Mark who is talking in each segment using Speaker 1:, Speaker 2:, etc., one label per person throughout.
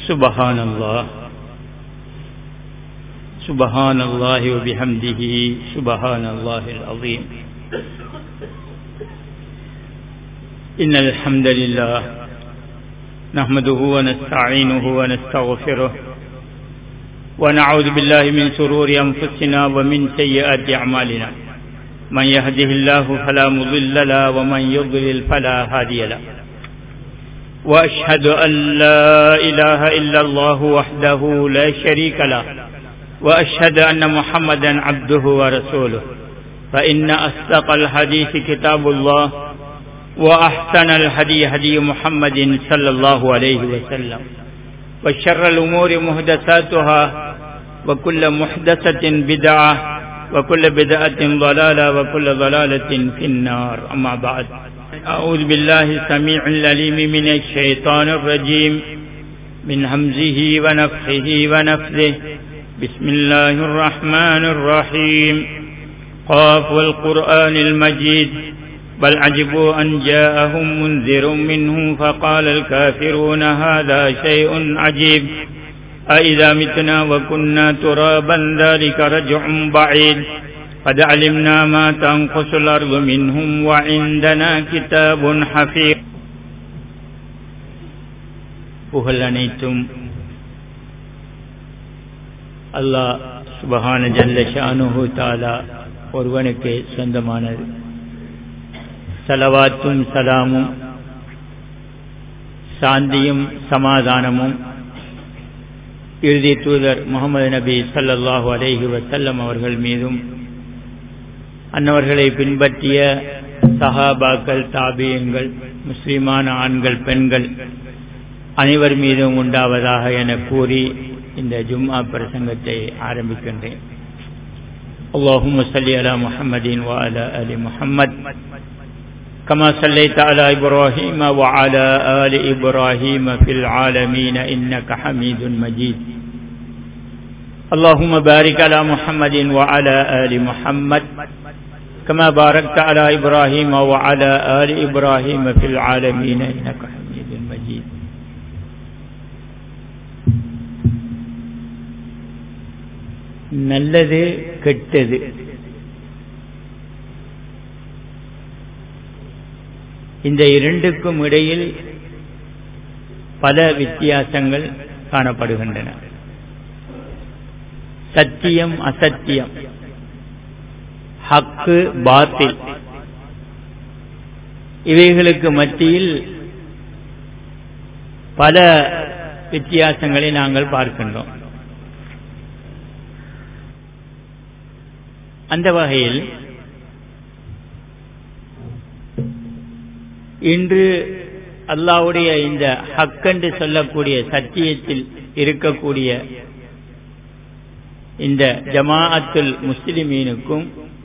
Speaker 1: سبحان الله سبحان الله وبحمده سبحان الله العظيم إن الحمد لله نحمده ونستعينه ونستغفره ونعوذ بالله من سرور أنفسنا ومن سيئات أعمالنا من يهده الله فلا مضل له ومن يضلل فلا هادي له وأشهد أن لا إله إلا الله وحده لا شريك له وأشهد أن محمدا عبده ورسوله فإن أصدق الحديث كتاب الله وأحسن الهدي هدي محمد صلى الله عليه وسلم وشر الأمور محدثاتها وكل محدثة بدعة وكل بدعة ضلالة وكل ضلالة في النار أما بعد أعوذ بالله السميع العليم من الشيطان الرجيم من همزه ونفخه ونفذه بسم الله الرحمن الرحيم قاف والقرآن المجيد بل عجبوا أن جاءهم منذر منهم فقال الكافرون هذا شيء عجيب أئذا متنا وكنا ترابا ذلك رجع بعيد قد علمنا ما تنقص الأرض منهم وعندنا كتاب حفيظ புகழ் அனைத்தும் அல்லாஹ் சுபஹான ஜல்ல ஷானுஹு தாலா ஒருவனுக்கு சொந்தமானது சலவாத்தும் சலாமும் சாந்தியும் சமாதானமும் இறுதி தூதர் முகமது நபி சல்லாஹூ அலேஹி வசல்லம் அவர்கள் மீதும் அன்னவர்களை பின்பற்றிய சஹாபாக்கள் தாபியங்கள் முஸ்லிமான ஆண்கள் பெண்கள் அனைவர் மீதும் உண்டாவதாக என கூறி இந்த ஜும்மா பிரசங்கத்தை ஆரம்பிக்கின்றேன் اللهم صل على محمد وعلى ال محمد كما صليت على ابراهيم وعلى ال ابراهيم في العالمين انك حميد مجيد اللهم بارك على محمد وعلى ال محمد كما باركت على ابراهيم وعلى ال ابراهيم في العالمين انك حميد مجيد நல்லது கெட்டது இந்த இரண்டுக்கும் இடையில் பல வித்தியாசங்கள் காணப்படுகின்றன சத்தியம் அசத்தியம் ஹக்கு பாத்தில் இவைகளுக்கு மத்தியில் பல வித்தியாசங்களை நாங்கள் பார்க்கின்றோம் அந்த வகையில் இன்று அல்லாவுடைய இந்த ஹக்கென்று சொல்லக்கூடிய சத்தியத்தில் இருக்கக்கூடிய இந்த ஜமாஅத்துல் முஸ்லிமீனுக்கும்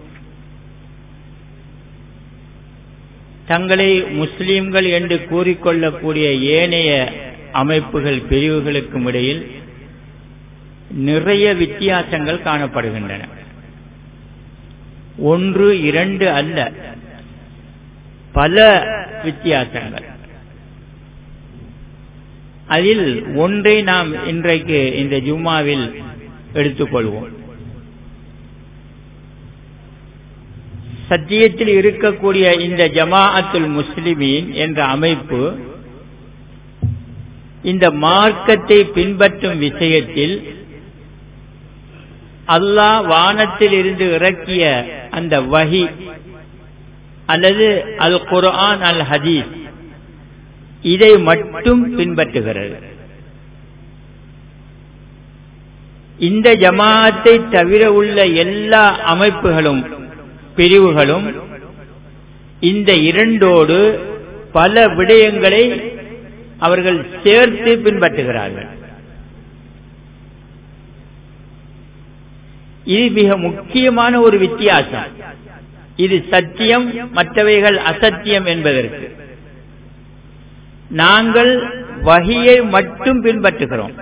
Speaker 1: தங்களை முஸ்லிம்கள் என்று கூறிக்கொள்ளக்கூடிய ஏனைய அமைப்புகள் பிரிவுகளுக்கும் இடையில் நிறைய வித்தியாசங்கள் காணப்படுகின்றன ஒன்று இரண்டு அல்ல பல வித்தியாசங்கள் அதில் ஒன்றை நாம் இன்றைக்கு இந்த ஜும்மாவில் எடுத்துக்கொள்வோம் சத்தியத்தில் இருக்கக்கூடிய இந்த ஜமாஅத்துல் முஸ்லிமீன் என்ற அமைப்பு இந்த மார்க்கத்தை பின்பற்றும் விஷயத்தில் அல்லாஹ் வானத்தில் இருந்து இறக்கிய அந்த வஹி அல்லது அல் குர்ஆன் அல் ஹதீஸ் இதை மட்டும் பின்பற்றுகிறது இந்த ஜமாத்தை தவிர உள்ள எல்லா அமைப்புகளும் பிரிவுகளும் இந்த இரண்டோடு பல விடயங்களை அவர்கள் சேர்த்து பின்பற்றுகிறார்கள் இது மிக முக்கியமான ஒரு வித்தியாசம் இது சத்தியம் மற்றவைகள் அசத்தியம் என்பதற்கு நாங்கள் வகியை மட்டும் பின்பற்றுகிறோம்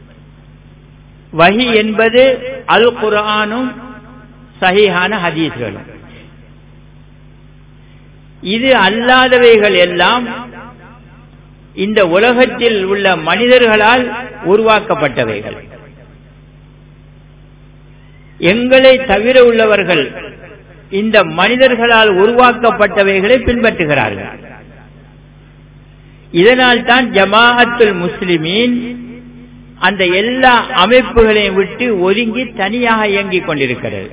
Speaker 1: வஹி என்பது அல் குர்ஆனும் சஹீஹான ஹதீஸ்களும் இது அல்லாதவைகள் எல்லாம் இந்த உலகத்தில் உள்ள மனிதர்களால் உருவாக்கப்பட்டவைகள் எங்களை தவிர உள்ளவர்கள் இந்த மனிதர்களால் உருவாக்கப்பட்டவைகளை பின்பற்றுகிறார்கள் இதனால் தான் ஜமாஅத்துல் முஸ்லிமீன் அந்த எல்லா அமைப்புகளையும் விட்டு ஒதுங்கி தனியாக இயங்கிக் கொண்டிருக்கிறது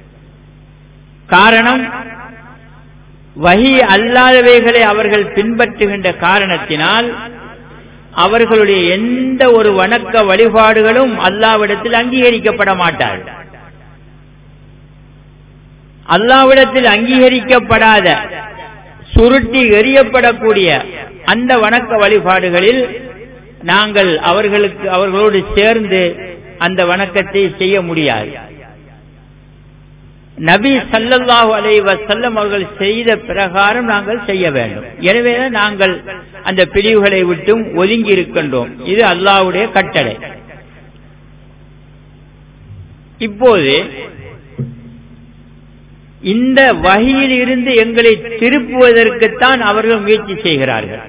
Speaker 1: காரணம் வகி அல்லாதவைகளை அவர்கள் பின்பற்றுகின்ற காரணத்தினால் அவர்களுடைய எந்த ஒரு வணக்க வழிபாடுகளும் அல்லாவிடத்தில் அங்கீகரிக்கப்பட மாட்டார்கள் அல்லாவிடத்தில் அங்கீகரிக்கப்படாத சுருட்டி எறியப்படக்கூடிய அந்த வணக்க வழிபாடுகளில் நாங்கள் அவர்களுக்கு அவர்களோடு சேர்ந்து அந்த வணக்கத்தை செய்ய முடியாது நபி சல்லல்லாஹு அலைஹி வஸல்லம் அவர்கள் செய்த பிரகாரம் நாங்கள் செய்ய வேண்டும் எனவே நாங்கள் அந்த பிரிவுகளை விட்டும் ஒதுங்கி இருக்கின்றோம் இது அல்லாஹ்வுடைய கட்டளை இப்போது இந்த வகையில் இருந்து எங்களை திருப்புவதற்குத்தான் அவர்கள் முயற்சி செய்கிறார்கள்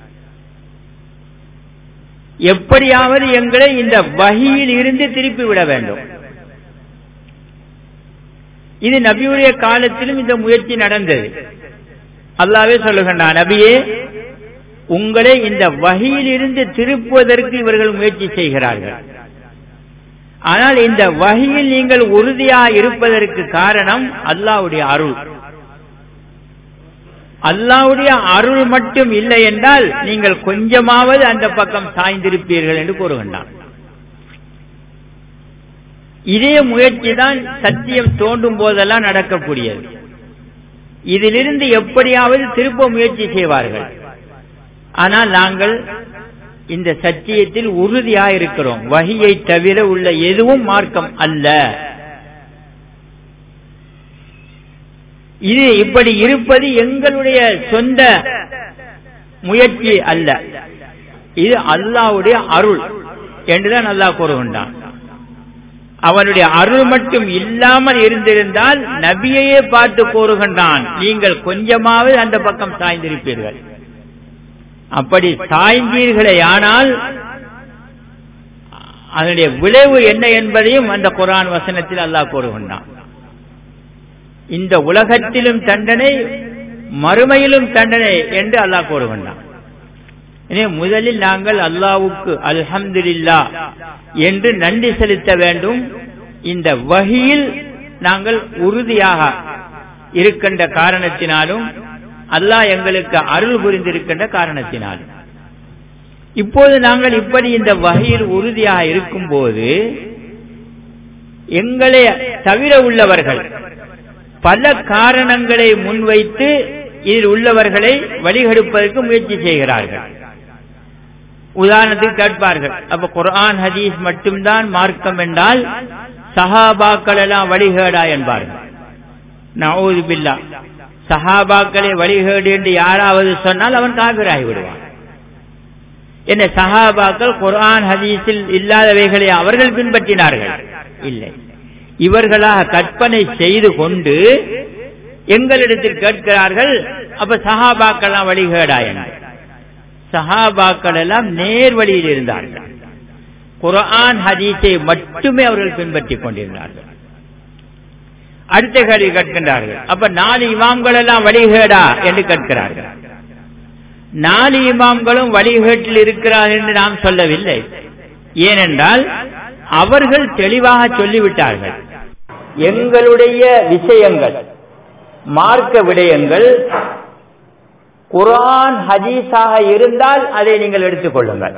Speaker 1: எப்படியாவது எங்களை இந்த வகையில் இருந்து திருப்பி விட வேண்டும் இது நபியுடைய காலத்திலும் இந்த முயற்சி நடந்தது அல்லாவே சொல்லுகின்றான் நபியே உங்களை இந்த வகையில் இருந்து திருப்புவதற்கு இவர்கள் முயற்சி செய்கிறார்கள் ஆனால் இந்த வகையில் நீங்கள் உறுதியாக இருப்பதற்கு காரணம் அல்லாவுடைய அருள் அல்லாவுடைய அருள் மட்டும் இல்லை என்றால் நீங்கள் கொஞ்சமாவது அந்த பக்கம் சாய்ந்திருப்பீர்கள் என்று கூறுகின்றான் இதே முயற்சி தான் சத்தியம் தோண்டும் போதெல்லாம் நடக்கக்கூடியது இதிலிருந்து எப்படியாவது திருப்ப முயற்சி செய்வார்கள் ஆனால் நாங்கள் இந்த சத்தியத்தில் உறுதியாக இருக்கிறோம் வகையை தவிர உள்ள எதுவும் மார்க்கம் அல்ல இது இப்படி இருப்பது எங்களுடைய சொந்த முயற்சி அல்ல இது அல்லாவுடைய அருள் என்றுதான் அல்லாஹ் கூறுகின்றான் அவனுடைய அருள் மட்டும் இல்லாமல் இருந்திருந்தால் நபியையே பார்த்து கூறுகின்றான் நீங்கள் கொஞ்சமாவது அந்த பக்கம் சாய்ந்திருப்பீர்கள் அப்படி சாய்ந்தீர்களே ஆனால் அதனுடைய விளைவு என்ன என்பதையும் அந்த குரான் வசனத்தில் அல்லாஹ் கூறுகின்றான் இந்த உலகத்திலும் தண்டனை மறுமையிலும் தண்டனை என்று அல்லாஹ் கூறுகின்றான் எனவே முதலில் நாங்கள் அல்லாவுக்கு அல்ஹம்துலில்லா என்று நன்றி செலுத்த வேண்டும் இந்த வகையில் நாங்கள் உறுதியாக இருக்கின்ற காரணத்தினாலும் அல்லாஹ் எங்களுக்கு அருள் புரிந்திருக்கின்ற காரணத்தினாலும் இப்போது நாங்கள் இப்படி இந்த வகையில் உறுதியாக இருக்கும் போது எங்களை தவிர உள்ளவர்கள் பல காரணங்களை முன்வைத்து இதில் உள்ளவர்களை வழிகெடுப்பதற்கு முயற்சி செய்கிறார்கள் உதாரணத்துக்கு கேட்பார்கள் அப்ப குர்ஆன் ஹதீஸ் மட்டும்தான் மார்க்கம் என்றால் சஹாபாக்கள் எல்லாம் வழிகேடா என்பார்கள் நவூது பில்லா சஹாபாக்களை வழிகேடு என்று யாராவது சொன்னால் அவன் காபிராகி விடுவான் என்ன சஹாபாக்கள் குர்ஆன் ஹதீஸில் இல்லாதவைகளை அவர்கள் பின்பற்றினார்கள் இல்லை இவர்களாக கற்பனை செய்து கொண்டு எங்களிடத்தில் கேட்கிறார்கள் அப்ப சஹாபாக்கெல்லாம் வழிகேடா என்று சஹாபாக்கள் எல்லாம் நேர் வழியில் இருந்தார்கள் குரான் ஹதீஸை மட்டுமே அவர்கள் பின்பற்றிக் கொண்டிருந்தார்கள் அடுத்த கேள்வி கேட்கின்றார்கள் அப்ப நாலு இமாம்கள் எல்லாம் வழிகேடா என்று கேட்கிறார்கள் நாலு இமாம்களும் வழிகேட்டில் இருக்கிறார்கள் என்று நாம் சொல்லவில்லை ஏனென்றால் அவர்கள் தெளிவாக சொல்லிவிட்டார்கள் எங்களுடைய விஷயங்கள் மார்க்க விடயங்கள் குரான் ஹதீஸாக இருந்தால் அதை நீங்கள் எடுத்துக்கொள்ளுங்கள்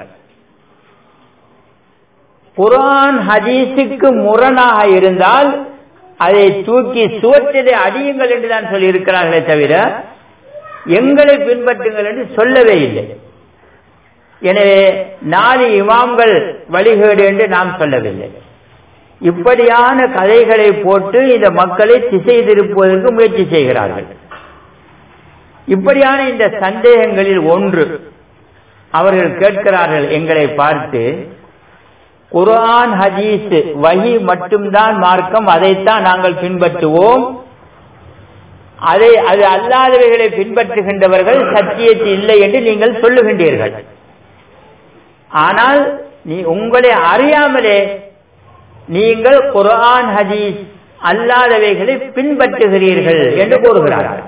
Speaker 1: குரான் ஹதீஸுக்கு முரணாக இருந்தால் அதை தூக்கி சுவற்றிலே அடியுங்கள் என்றுதான் சொல்லி இருக்கிறார்களே தவிர எங்களை பின்பற்றுங்கள் என்று சொல்லவே இல்லை எனவே நாலு இமாம்கள் வழிகேடு என்று நாம் சொல்லவில்லை இப்படியான கதைகளை போட்டு இந்த மக்களை திசை திருப்புவதற்கு முயற்சி செய்கிறார்கள் இப்படியான இந்த சந்தேகங்களில் ஒன்று அவர்கள் கேட்கிறார்கள் எங்களை பார்த்து குரான் ஹதீஸ் வகி மட்டும்தான் மார்க்கம் அதைத்தான் நாங்கள் பின்பற்றுவோம் அதை அது அல்லாதவைகளை பின்பற்றுகின்றவர்கள் சத்தியத்தில் இல்லை என்று நீங்கள் சொல்லுகின்றீர்கள் ஆனால் நீ உங்களை அறியாமலே நீங்கள் குர்ஆன் ஹதீஸ் அல்லாதவைகளை பின்பற்றுகிறீர்கள் என்று கூறுகிறார்கள்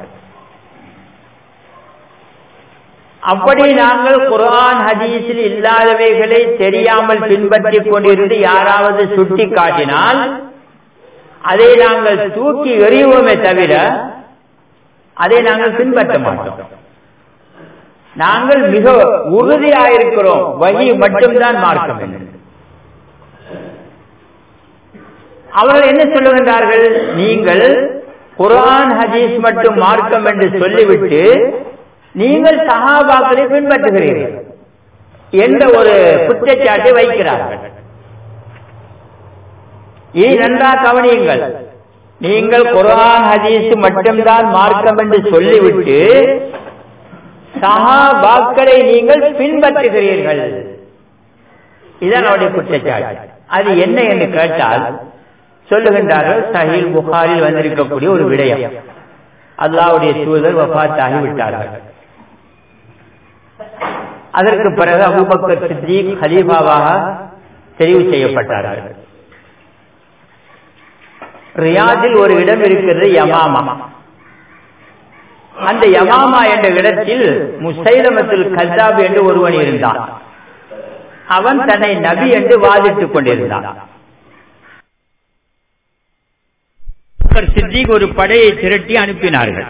Speaker 1: அப்படி நாங்கள் குர்ஆன் ஹதீஸில் இல்லாதவைகளை தெரியாமல் பின்பற்றிக் கொண்டிருந்து யாராவது சுட்டி காட்டினால் அதை நாங்கள் தூக்கி எறிவோமே தவிர அதை நாங்கள் பின்பற்ற மாட்டோம் நாங்கள் மிக உறுதியாயிருக்கிறோம் வகி மட்டும்தான் மார்க்கம் என்று அவர்கள் என்ன சொல்லுகின்றார்கள் நீங்கள் குரான் ஹதீஸ் மட்டும் மார்க்கம் என்று சொல்லிவிட்டு நீங்கள் சஹாபாக்களை பின்பற்றுகிறீர்கள் என்ற ஒரு குற்றச்சாட்டை வைக்கிறார்கள் இனி நன்றாக கவனியுங்கள் நீங்கள் குரான் ஹதீஸ் மட்டும்தான் மார்க்கம் என்று சொல்லிவிட்டு சஹாபாக்களை நீங்கள் பின்பற்றுகிறீர்கள் இதுதான் அவருடைய குற்றச்சாட்டு அது என்ன என்று கேட்டால் சொல்லுகின்றார்கள் சஹீல் புகாரில் வந்திருக்கக்கூடிய ஒரு விடயம் அல்லாவுடைய தூதர் வஃத் ஆகிவிட்டார்கள் அதற்கு பிறகு அபுபக்கர் சித்திக் ஹலீஃபாவாக தெரிவு செய்யப்பட்டார்கள் ரியாதில் ஒரு இடம் இருக்கிறது யமாமா அந்த யமாமா என்ற இடத்தில் முசைலமத்தில் கல்லாப் என்று ஒருவன் இருந்தான் அவன் தன்னை நபி என்று வாதிட்டுக் கொண்டிருந்தான் சித்திக் ஒரு படையை திரட்டி அனுப்பினார்கள்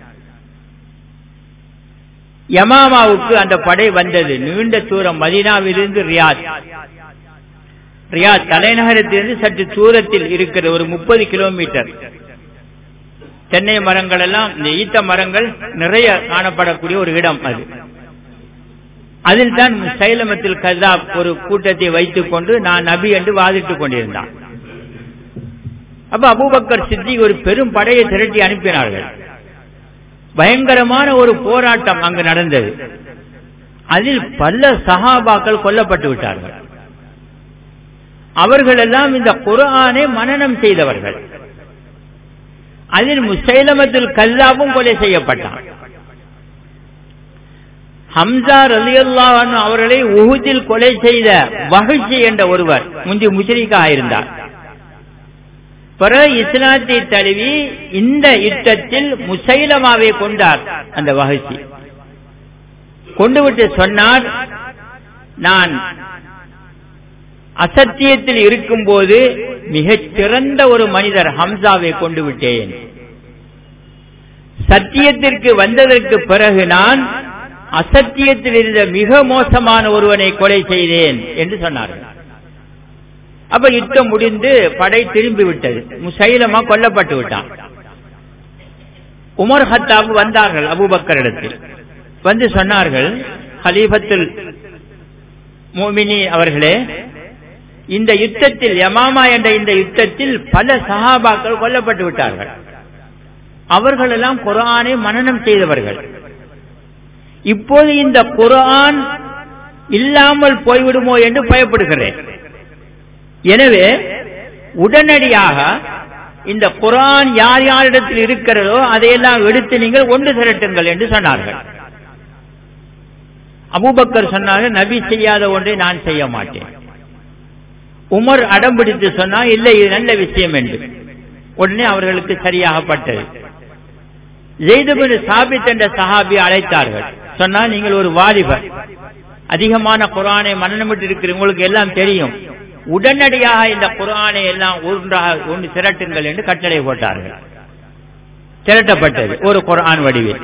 Speaker 1: யமாமாவுக்கு அந்த படை வந்தது நீண்ட தூரம் மதினாவிலிருந்து ரியாத் ரியாத் தலைநகரத்திலிருந்து சற்று தூரத்தில் இருக்கிற ஒரு முப்பது கிலோமீட்டர் தென்னை மரங்கள் எல்லாம் இந்த ஈத்த மரங்கள் நிறைய காணப்படக்கூடிய ஒரு இடம் அது அதில் தான் சைலமத்தில் கதாப் ஒரு கூட்டத்தை வைத்துக் கொண்டு நான் நபி என்று வாதிட்டுக் கொண்டிருந்தான் அப்ப அபூபக்கர் சித்தி ஒரு பெரும் படையை திரட்டி அனுப்பினார்கள் பயங்கரமான ஒரு போராட்டம் அங்கு நடந்தது அதில் பல சகாபாக்கள் கொல்லப்பட்டு விட்டார்கள் அவர்கள் எல்லாம் இந்த குரானை மனநம் செய்தவர்கள் அதில் முசைலமத்தில் கல்லாவும் கொலை செய்யப்பட்டான் ஹம்சா ரலியல்லான் அவர்களை உகுதில் கொலை செய்த வகிழ்ச்சி என்ற ஒருவர் முந்தி முஷரிக்கா இருந்தார் பிறகு இஸ்லாத்தை தழுவி இந்த யுத்தத்தில் முசைலமாவை கொண்டார் அந்த வகிழ்ச்சி கொண்டு விட்டு சொன்னார் நான் அசத்தியத்தில் இருக்கும்போது மிகச் சிறந்த ஒரு மனிதர் ஹம்சாவை கொண்டு விட்டேன் சத்தியத்திற்கு வந்ததற்கு பிறகு நான் அசத்தியத்தில் இருந்த மிக மோசமான ஒருவனை கொலை செய்தேன் என்று சொன்னார்கள் அப்ப யுத்தம் முடிந்து படை திரும்பி விட்டது முசைலமா கொல்லப்பட்டு விட்டான் உமர் ஹத்தாப் வந்தார்கள் அபுபக்கரிடத்தில் வந்து சொன்னார்கள் ஹலீபத்தில் மோமினி அவர்களே இந்த யுத்தத்தில் யமாமா என்ற இந்த யுத்தத்தில் பல சஹாபாக்கள் கொல்லப்பட்டு விட்டார்கள் அவர்கள் எல்லாம் குரானை மனநம் செய்தவர்கள் இப்போது இந்த குரான் இல்லாமல் போய்விடுமோ என்று பயப்படுகிறேன் எனவே உடனடியாக இந்த குரான் யார் யாரிடத்தில் இருக்கிறதோ அதையெல்லாம் எடுத்து நீங்கள் ஒன்று திரட்டுங்கள் என்று சொன்னார்கள் அபூபக்கர் சொன்னார்கள் நபி செய்யாத ஒன்றை நான் செய்ய மாட்டேன் உமர் அடம் பிடித்து சொன்னா இல்லை இது நல்ல விஷயம் என்று உடனே அவர்களுக்கு சரியாகப்பட்டது ஜெய்தபின் சாபித் என்ற சஹாபி அழைத்தார்கள் சொன்னால் நீங்கள் ஒரு வாலிபர் அதிகமான குரானை மன்னமிட்டு இருக்கிற உங்களுக்கு எல்லாம் தெரியும் உடனடியாக இந்த குரானை எல்லாம் ஒன்றாக ஒன்று திரட்டுங்கள் என்று கட்டளை போட்டார்கள் திரட்டப்பட்டது ஒரு குரான் வடிவில்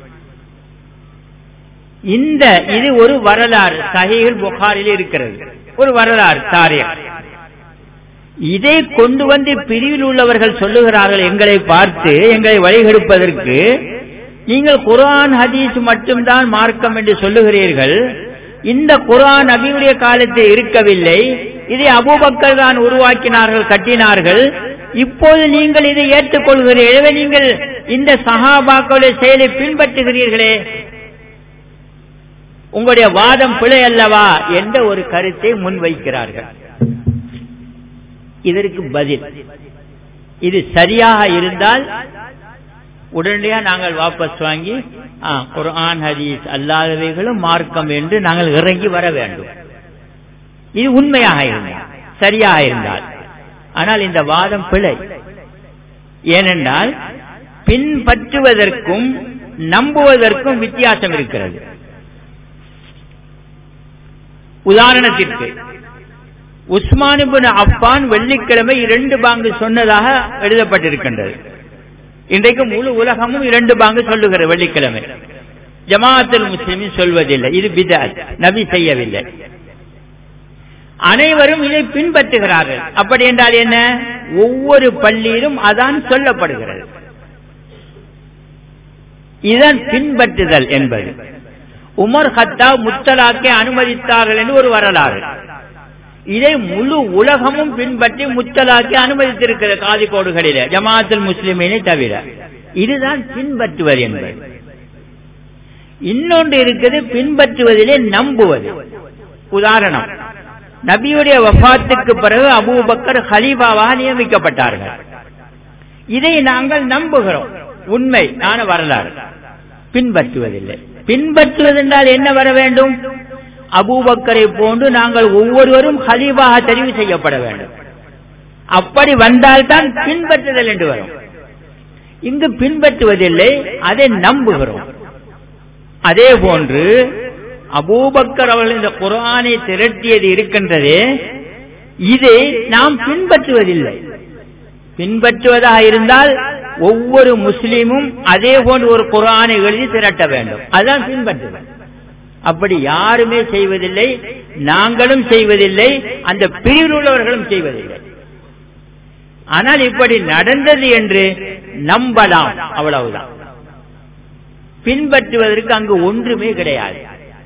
Speaker 1: இந்த இது ஒரு வரலாறு சஹீல் புகாரில் இருக்கிறது ஒரு வரலாறு தாரியம் இதை கொண்டு வந்து பிரிவில் உள்ளவர்கள் சொல்லுகிறார்கள் எங்களை பார்த்து எங்களை வழிகெடுப்பதற்கு நீங்கள் குரான் ஹதீஸ் மட்டும்தான் மார்க்கம் என்று சொல்லுகிறீர்கள் இந்த குரான் நபியுடைய காலத்தில் இருக்கவில்லை இதை அபூபக்கர் தான் உருவாக்கினார்கள் கட்டினார்கள் இப்போது நீங்கள் இதை ஏற்றுக்கொள்கிறீர்கள் எனவே நீங்கள் இந்த சகாபாக்களுடைய செயலை பின்பற்றுகிறீர்களே உங்களுடைய வாதம் பிழை அல்லவா என்ற ஒரு கருத்தை முன்வைக்கிறார்கள் இதற்கு பதில் இது சரியாக இருந்தால் உடனடியாக நாங்கள் வாபஸ் வாங்கி குர்ஆன் ஹதீஸ் அல்லாதவைகளும் மார்க்கம் என்று நாங்கள் இறங்கி வர வேண்டும் இது உண்மையாக இருந்தால் சரியாக இருந்தால் ஆனால் இந்த வாதம் பிழை ஏனென்றால் பின்பற்றுவதற்கும் நம்புவதற்கும் வித்தியாசம் இருக்கிறது உதாரணத்திற்கு உஸ்மானிபின் அப்பான் வெள்ளிக்கிழமை இரண்டு பாங்கு சொன்னதாக எழுதப்பட்டிருக்கின்றது இன்றைக்கு முழு உலகமும் இரண்டு பாங்கு சொல்லுகிறது வெள்ளிக்கிழமை ஜமாஅத்துல் முஸ்லிமின் சொல்வதில்லை இது பிதாத் நபி செய்யவில்லை அனைவரும் இதை பின்பற்றுகிறார்கள் அப்படி என்றால் என்ன ஒவ்வொரு பள்ளியிலும் அதான் சொல்லப்படுகிறது இதன் பின்பற்றுதல் என்பது உமர் ஹத்தா முத்தலாக்கை அனுமதித்தார்கள் என்று ஒரு வரலாறு இதை முழு உலகமும் பின்பற்றி முத்தலாக்கி அனுமதித்திருக்கிற காதிக்கோடுகளிலே ஜமாத்துல் முஸ்லிமினை தவிர இதுதான் பின்பற்றுவது என்பது இன்னொன்று இருக்குது பின்பற்றுவதிலே நம்புவது உதாரணம் நபியுடைய வஃபாத்துக்கு பிறகு அபூபக்கர் ஹலீஃபாவாக நியமிக்கப்பட்டார்கள் இதை நாங்கள் நம்புகிறோம் உண்மை ஆன வரலாறு பின்பற்றுவதில்லை பின்பற்றுவது என்றால் என்ன வர வேண்டும் அபூபக்கரை போன்று நாங்கள் ஒவ்வொருவரும் ஹலீஃபாக தெரிவு செய்யப்பட வேண்டும் அப்படி வந்தால்தான் பின்பற்றுதல் என்று வரும் இங்கு பின்பற்றுவதில்லை அதை நம்புகிறோம் அதே போன்று அபூபக்கர் அவர்கள் இந்த குரானை திரட்டியது இருக்கின்றதே இதை நாம் பின்பற்றுவதில்லை பின்பற்றுவதாக இருந்தால் ஒவ்வொரு முஸ்லீமும் அதே போன்று ஒரு குரானை எழுதி திரட்ட வேண்டும் அதுதான் பின்பற்றுவது அப்படி யாருமே செய்வதில்லை நாங்களும் செய்வதில்லை அந்த பிரிவில் உள்ளவர்களும் செய்வதில்லை ஆனால் இப்படி நடந்தது என்று நம்பலாம் அவ்வளவுதான் பின்பற்றுவதற்கு அங்கு ஒன்றுமே கிடையாது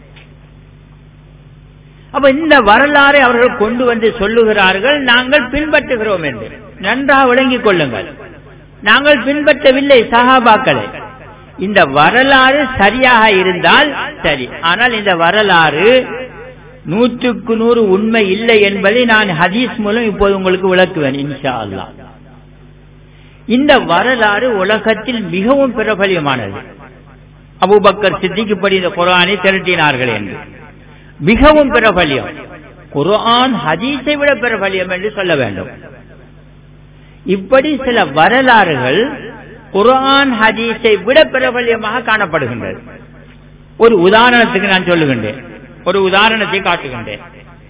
Speaker 1: அப்ப இந்த வரலாறை அவர்கள் கொண்டு வந்து சொல்லுகிறார்கள் நாங்கள் பின்பற்றுகிறோம் என்று நன்றாக விளங்கிக் கொள்ளுங்கள் நாங்கள் பின்பற்றவில்லை சகாபாக்களை இந்த வரலாறு சரியாக இருந்தால் சரி ஆனால் இந்த வரலாறு நூற்றுக்கு நூறு உண்மை இல்லை என்பதை நான் ஹதீஸ் மூலம் இப்போது உங்களுக்கு விளக்குவேன் இன்ஷா அல்லா இந்த வரலாறு உலகத்தில் மிகவும் பிரபலியமானது அபுபக்கர் சித்திக்குப்படி இந்த குரானை திரட்டினார்கள் என்று மிகவும் பிரபலியம் குரான் ஹதீஸை விட பிரபலியம் என்று சொல்ல வேண்டும் இப்படி சில வரலாறுகள் குரான் ஹதீஸை விட பிரபல்யமாக காணப்படுகின்றது ஒரு உதாரணத்துக்கு நான் சொல்லுகின்றேன் ஒரு உதாரணத்தை காட்டுகின்றேன்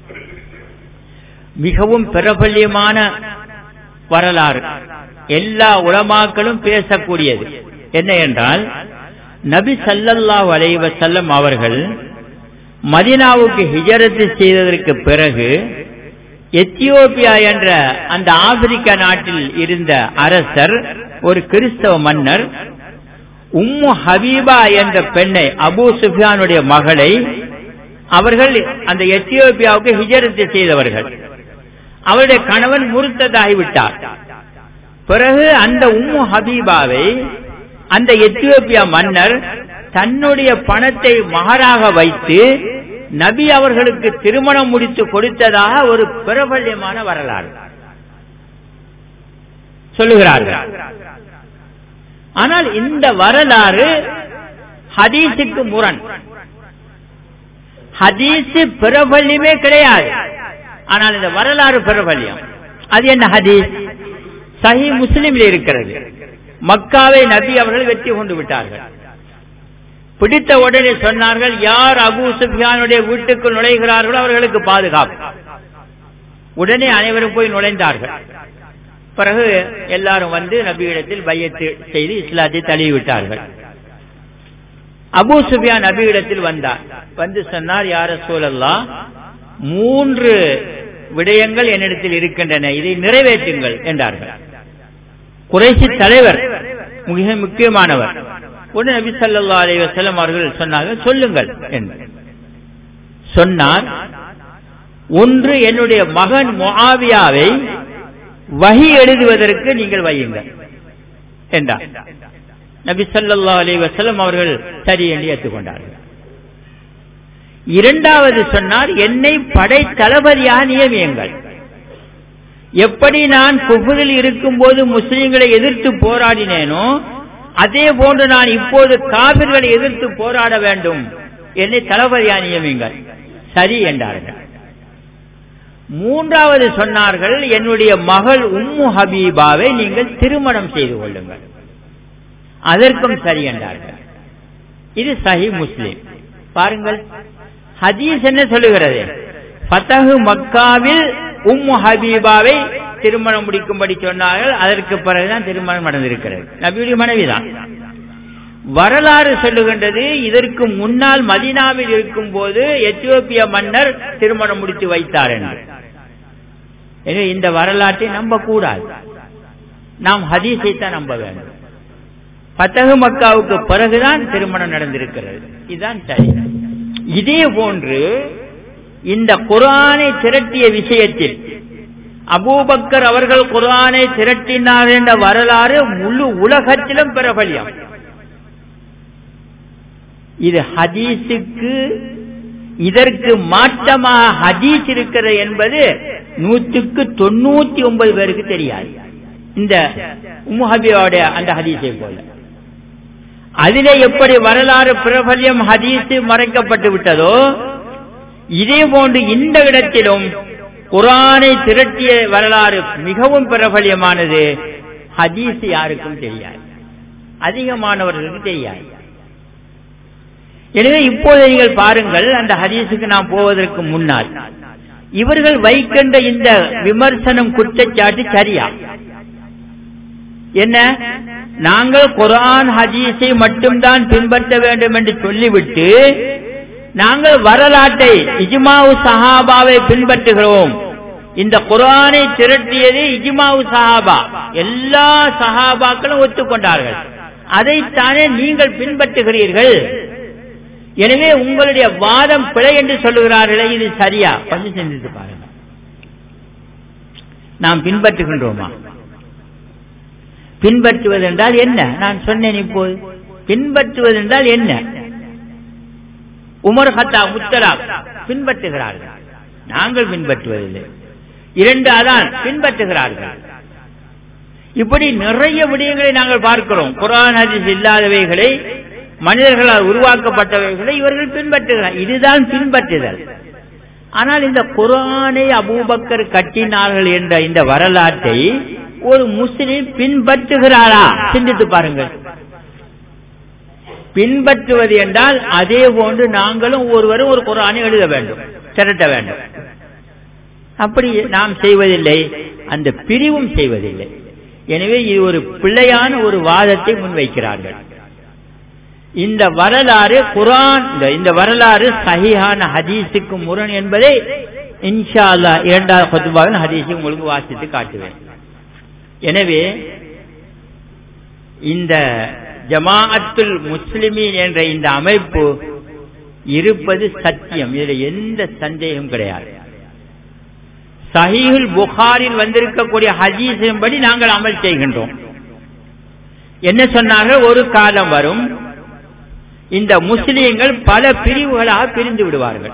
Speaker 1: மிகவும் பிரபல்யமான வரலாறு எல்லா உலமாக்களும் பேசக்கூடியது என்ன என்றால் நபி சல்லல்லாஹு அலைவ செல்லம் அவர்கள் மதினாவுக்கு ஹிஜரத்து செய்ததற்கு பிறகு எத்தியோப்பியா என்ற அந்த ஆப்பிரிக்க நாட்டில் இருந்த அரசர் ஒரு கிறிஸ்தவ மன்னர் உம்மு ஹபீபா என்ற பெண்ணை அபு சுஃபியானுடைய மகளை அவர்கள் அந்த எத்தியோப்பியாவுக்கு ஹிஜரத்து செய்தவர்கள் அவருடைய கணவன் முருத்ததாகிவிட்டார் பிறகு அந்த உம்மு ஹபீபாவை அந்த எத்தியோப்பியா மன்னர் தன்னுடைய பணத்தை மகராக வைத்து நபி அவர்களுக்கு திருமணம் முடித்து கொடுத்ததாக ஒரு பிரபல்யமான வரலாறு சொல்லுகிறார்கள் ஆனால் இந்த வரலாறு ஹதீஸுக்கு முரண் ஹதீஸ் பிரபல்யமே கிடையாது ஆனால் இந்த வரலாறு பிரபல்யம் அது என்ன ஹதீஸ் சஹி முஸ்லிமில் இருக்கிறது மக்காவை நபி அவர்கள் வெற்றி கொண்டு விட்டார்கள் பிடித்த உடனே சொன்னார்கள் யார் அபு சுஃபியானுடைய வீட்டுக்குள் நுழைகிறார்களோ அவர்களுக்கு பாதுகாப்பு உடனே அனைவரும் போய் நுழைந்தார்கள் பிறகு எல்லாரும் வந்து நபியிடத்தில் பையத்து செய்து இஸ்லாத்தை தழுவிவிட்டார்கள் அபு சுஃபியான் நபியிடத்தில் வந்தார் வந்து சொன்னார் யார சூழல்லா மூன்று விடயங்கள் என்னிடத்தில் இருக்கின்றன இதை நிறைவேற்றுங்கள் என்றார்கள் குறைசி தலைவர் மிக முக்கியமானவர் உடனே நபி சல்லா அலி வசலம் அவர்கள் சொன்னார்கள் சொல்லுங்கள் என்று சொன்னார் ஒன்று என்னுடைய மகன் முஆவியாவை வகி எழுதுவதற்கு நீங்கள் வையுங்கள் என்றார் நபி சல்லா அலி வசலம் அவர்கள் சரி என்று ஏற்றுக்கொண்டார்கள் இரண்டாவது சொன்னார் என்னை படை தளபதியாக நியமியுங்கள் எப்படி நான் குபுரில் இருக்கும் போது முஸ்லிம்களை எதிர்த்து போராடினேனோ அதே போன்று நான் இப்போது காவிர்களை எதிர்த்து போராட வேண்டும் என்னை தளபதியா நியமிங்கள் சரி என்றார்கள் மூன்றாவது சொன்னார்கள் என்னுடைய மகள் உம்மு ஹபீபாவை நீங்கள் திருமணம் செய்து கொள்ளுங்கள் அதற்கும் சரி என்றார்கள் இது சஹி முஸ்லிம் பாருங்கள் ஹதீஸ் என்ன சொல்லுகிறது பத்தகு மக்காவில் உம்மு ஹபீபாவை திருமணம் முடிக்கும்படி சொன்னார்கள் அதற்கு பிறகுதான் திருமணம் நடந்திருக்கிறது நபியுடைய மனைவிதான் வரலாறு சொல்லுகின்றது இதற்கு முன்னால் மதினாவில் இருக்கும் போது எத்தியோப்பிய மன்னர் திருமணம் முடித்து வைத்தார் என்று எனவே இந்த வரலாற்றை நம்ப கூடாது நாம் ஹதீஸை தான் நம்ப வேண்டும் பத்தகு மக்காவுக்கு பிறகுதான் திருமணம் நடந்திருக்கிறது இதுதான் சரி இதே போன்று இந்த குரானை திரட்டிய விஷயத்தில் அபூபக்கர் அவர்கள் குரானை திரட்டினார் என்ற வரலாறு முழு உலகத்திலும் பிரபல்யம் இது ஹதீஸுக்கு இதற்கு மாற்றமாக ஹதீஸ் இருக்கிறது என்பது நூற்றுக்கு தொண்ணூத்தி ஒன்பது பேருக்கு தெரியாது இந்த உமுஹபியோட அந்த ஹதீஸை போல அதிலே எப்படி வரலாறு பிரபல்யம் ஹதீஸ் மறைக்கப்பட்டு விட்டதோ இதே போன்று இந்த இடத்திலும் குரானை திரட்டிய வரலாறு மிகவும் பிரபல்யமானது ஹதீஸ் யாருக்கும் தெரியாது அதிகமானவர்களுக்கு தெரியாது எனவே இப்போது நீங்கள் பாருங்கள் அந்த ஹதீஸுக்கு நாம் போவதற்கு முன்னால் இவர்கள் வைக்கின்ற இந்த விமர்சனம் குற்றச்சாட்டு சரியா என்ன நாங்கள் குரான் ஹதீஸை மட்டும்தான் பின்பற்ற வேண்டும் என்று சொல்லிவிட்டு நாங்கள் வரலாற்றை இஜ்மாவு சஹாபாவை பின்பற்றுகிறோம் இந்த குரானை திரட்டியது இஜ்மாவு சஹாபா எல்லா சஹாபாக்களும் ஒத்துக்கொண்டார்கள் அதைத்தானே நீங்கள் பின்பற்றுகிறீர்கள் எனவே உங்களுடைய வாதம் பிழை என்று சொல்லுகிறார்களே இது சரியா கொஞ்சம் சிந்தித்து பாருங்க நாம் பின்பற்றுகின்றோமா பின்பற்றுவது என்றால் என்ன நான் சொன்னேன் இப்போது பின்பற்றுவது என்றால் என்ன உமர் ஹத்தா முத்தலா பின்பற்றுகிறார்கள் நாங்கள் பின்பற்றுவதில்லை இரண்டு அதான் பின்பற்றுகிறார்கள் இப்படி நிறைய விடயங்களை நாங்கள் பார்க்கிறோம் குரான் ஹதீஸ் இல்லாதவைகளை மனிதர்களால் உருவாக்கப்பட்டவைகளை இவர்கள் பின்பற்றுகிறார் இதுதான் பின்பற்றுதல் ஆனால் இந்த குரானை அபூபக்கர் கட்டினார்கள் என்ற இந்த வரலாற்றை ஒரு முஸ்லிம் பின்பற்றுகிறாரா சிந்தித்து பாருங்கள் பின்பற்றுவது என்றால் அதே போன்று நாங்களும் ஒருவரும் ஒரு குரானை எழுத வேண்டும் திரட்ட வேண்டும் அப்படி நாம் செய்வதில்லை அந்த பிரிவும் செய்வதில்லை எனவே இது ஒரு பிள்ளையான ஒரு வாதத்தை முன்வைக்கிறார்கள் இந்த வரலாறு குரான் இந்த வரலாறு சஹிஹான ஹதீஸுக்கு முரண் என்பதை இன்ஷா அல்லா இரண்டாவது ஹத்துபாவில் ஹதீஸை உங்களுக்கு வாசித்து காட்டுவேன் எனவே இந்த ஜமாஅத்துல் முஸ்லிமீன் என்ற இந்த அமைப்பு இருப்பது சத்தியம் இதில் எந்த சந்தேகம் கிடையாது சஹீஹுல் புகாரில் வந்திருக்கக்கூடிய ஹதீஸின்படி நாங்கள் அமல் செய்கின்றோம் என்ன சொன்னார்கள் ஒரு காலம் வரும் இந்த முஸ்லீம்கள் பல பிரிவுகளாக பிரிந்து விடுவார்கள்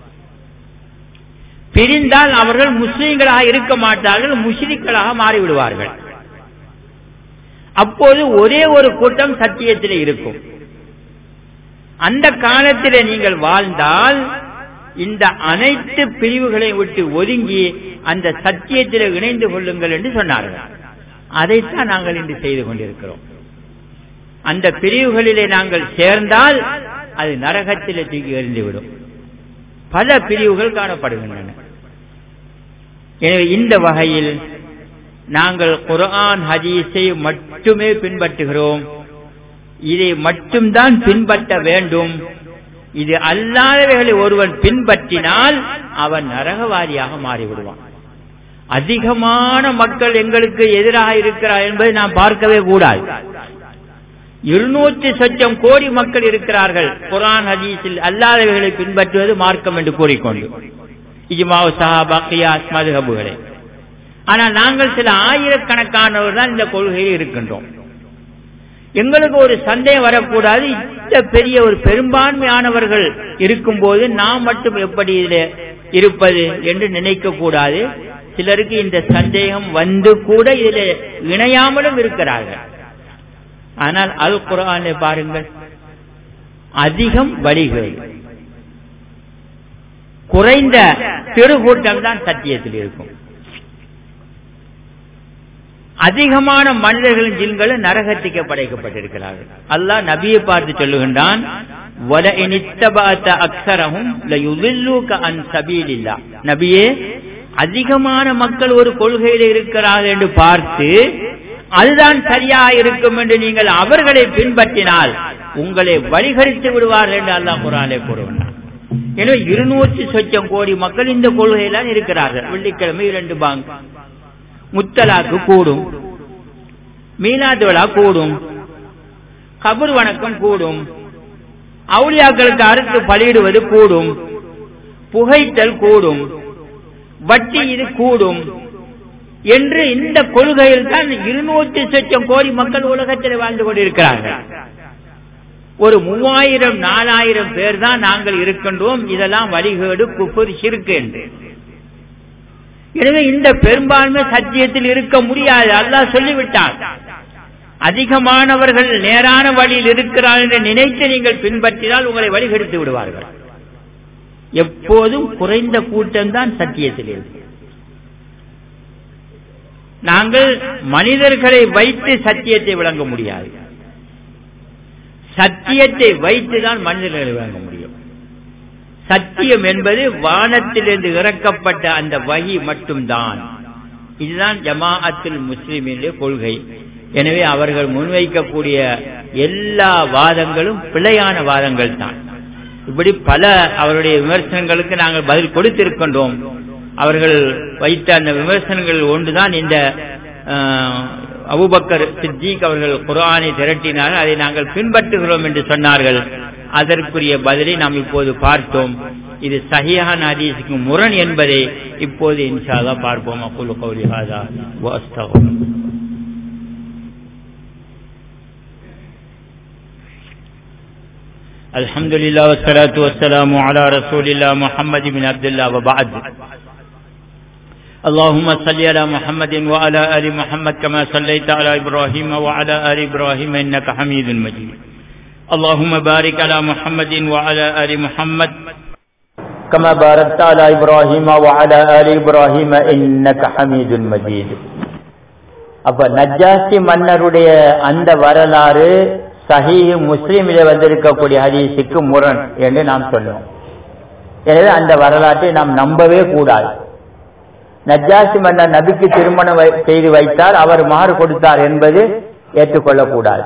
Speaker 1: பிரிந்தால் அவர்கள் முஸ்லீம்களாக இருக்க மாட்டார்கள் முஸ்லிம்களாக மாறிவிடுவார்கள் அப்போது ஒரே ஒரு கூட்டம் சத்தியத்தில் இருக்கும் அந்த காலத்தில் நீங்கள் வாழ்ந்தால் இந்த அனைத்து பிரிவுகளை விட்டு ஒதுங்கி அந்த சத்தியத்தில் இணைந்து கொள்ளுங்கள் என்று சொன்னார்கள் அதைத்தான் நாங்கள் இன்று செய்து கொண்டிருக்கிறோம் அந்த பிரிவுகளிலே நாங்கள் சேர்ந்தால் அது நரகத்திலே தூக்கி எறிந்துவிடும் பல பிரிவுகள் காணப்படுகின்றன எனவே இந்த வகையில் நாங்கள் குரான் ஹதீஸை மட்டுமே பின்பற்றுகிறோம் இதை மட்டும்தான் பின்பற்ற வேண்டும் இது அல்லாதவைகளை ஒருவன் பின்பற்றினால் அவன் நரகவாதியாக மாறிவிடுவான் அதிகமான மக்கள் எங்களுக்கு எதிராக இருக்கிறார் என்பதை நாம் பார்க்கவே கூடாது இருநூற்றி சச்சம் கோடி மக்கள் இருக்கிறார்கள் குரான் ஹதீஸில் அல்லாதவைகளை பின்பற்றுவது மார்க்கம் என்று கூறிக்கொண்டு இஜ்மாவு சஹாபா கியாஸ் மதுஹபுகளை ஆனால் நாங்கள் சில ஆயிரக்கணக்கானவர் தான் இந்த கொள்கையில் இருக்கின்றோம் எங்களுக்கு ஒரு சந்தேகம் வரக்கூடாது இந்த பெரிய ஒரு பெரும்பான்மையானவர்கள் இருக்கும்போது நாம் மட்டும் எப்படி இதில் இருப்பது என்று நினைக்க கூடாது சிலருக்கு இந்த சந்தேகம் வந்து கூட இதில் இணையாமலும் இருக்கிறார்கள் ஆனால் அல் குரானை பாருங்கள் அதிகம் வழிகள் குறைந்த திருக்கூட்டம் தான் சத்தியத்தில் இருக்கும் அதிகமான மனிதர்களும் ஜின்களும் நரகத்திக்க படைக்கப்பட்டிருக்கிறார்கள் அல்லாஹ் நபியை பார்த்து சொல்லுகின்றான் நபியே அதிகமான மக்கள் ஒரு கொள்கையில் இருக்கிறார்கள் என்று பார்த்து அதுதான் சரியா இருக்கும் என்று நீங்கள் அவர்களை பின்பற்றினால் உங்களை வழிகரித்து விடுவார்கள் என்று அல்லாஹ் குரானே கூறுகிறார் எனவே இருநூற்றி சொச்சம் கோடி மக்கள் இந்த கொள்கையில்தான் இருக்கிறார்கள் வெள்ளிக்கிழமை இரண்டு பாங்க் முத்தலாக்கு கூடும் மீனாது விழா கூடும் கபர் வணக்கம் கூடும் அவுளியாக்களுக்கு அறுத்து பலியிடுவது கூடும் புகைத்தல் கூடும் வட்டி இது கூடும் என்று இந்த கொள்கையில் தான் இருநூற்றி சொச்சம் கோடி மக்கள் உலகத்தில் வாழ்ந்து கொண்டிருக்கிறார்கள் ஒரு மூவாயிரம் நாலாயிரம் பேர் தான் நாங்கள் இருக்கின்றோம் இதெல்லாம் வழிகேடு குப்பர் சிறுக்கு என்று எனவே இந்த பெரும்பான்மை சத்தியத்தில் இருக்க முடியாது அல்லாஹ் சொல்லிவிட்டார் அதிகமானவர்கள் நேரான வழியில் இருக்கிறார் என்று நினைத்து நீங்கள் பின்பற்றினால் உங்களை வழிகெடுத்து விடுவார்கள் எப்போதும் குறைந்த கூட்டம் தான் சத்தியத்தில் இருக்கு நாங்கள் மனிதர்களை வைத்து சத்தியத்தை விளங்க முடியாது சத்தியத்தை வைத்துதான் மனிதர்களை விளங்க முடியும் சத்தியம் என்பது வானத்திலிருந்து இறக்கப்பட்ட அந்த வகி மட்டும்தான் இதுதான் ஜமாஅத்தில் முஸ்லிமினுடைய கொள்கை எனவே அவர்கள் முன்வைக்கக்கூடிய எல்லா வாதங்களும் பிழையான வாதங்கள் தான் இப்படி பல அவருடைய விமர்சனங்களுக்கு நாங்கள் பதில் கொடுத்திருக்கின்றோம் அவர்கள் வைத்த அந்த விமர்சனங்கள் ஒன்றுதான் இந்த அபுபக்கர் சித்திக் அவர்கள் குரானை திரட்டினார்கள் அதை நாங்கள் பின்பற்றுகிறோம் என்று சொன்னார்கள் அதற்குரிய பதிலை நாம் இப்போது பார்த்தோம் இது சஹியான ஹதீஸுக்கு முரண் என்பதை இப்போது இன்ஷால்லா பார்ப்போம் அக்குல் கௌரி ஹாதா வாஸ்தவம் الحمد لله والصلاة والسلام على رسول الله محمد بن عبد الله وبعد اللهم صل على محمد وعلى آل محمد كما صليت على إبراهيم وعلى آل إبراهيم إنك حميد مجيد اللهم بارك على محمد وعلى آل محمد
Speaker 2: كما باركت على إبراهيم وعلى آل إبراهيم إنك حميد مجيد அப்ப நஜாசி மன்னருடைய அந்த வரலாறு சஹீஹ் முஸ்லீமிலே வந்திருக்கக்கூடிய ஹதீஸுக்கு முரண் என்று நாம் சொன்னோம் எனவே அந்த வரலாற்றை நாம் நம்பவே கூடாது நஜாசி மன்னர் நபிக்கு திருமணம் செய்து வைத்தார் அவர் மாறு கொடுத்தார் என்பது ஏற்றுக்கொள்ளக்கூடாது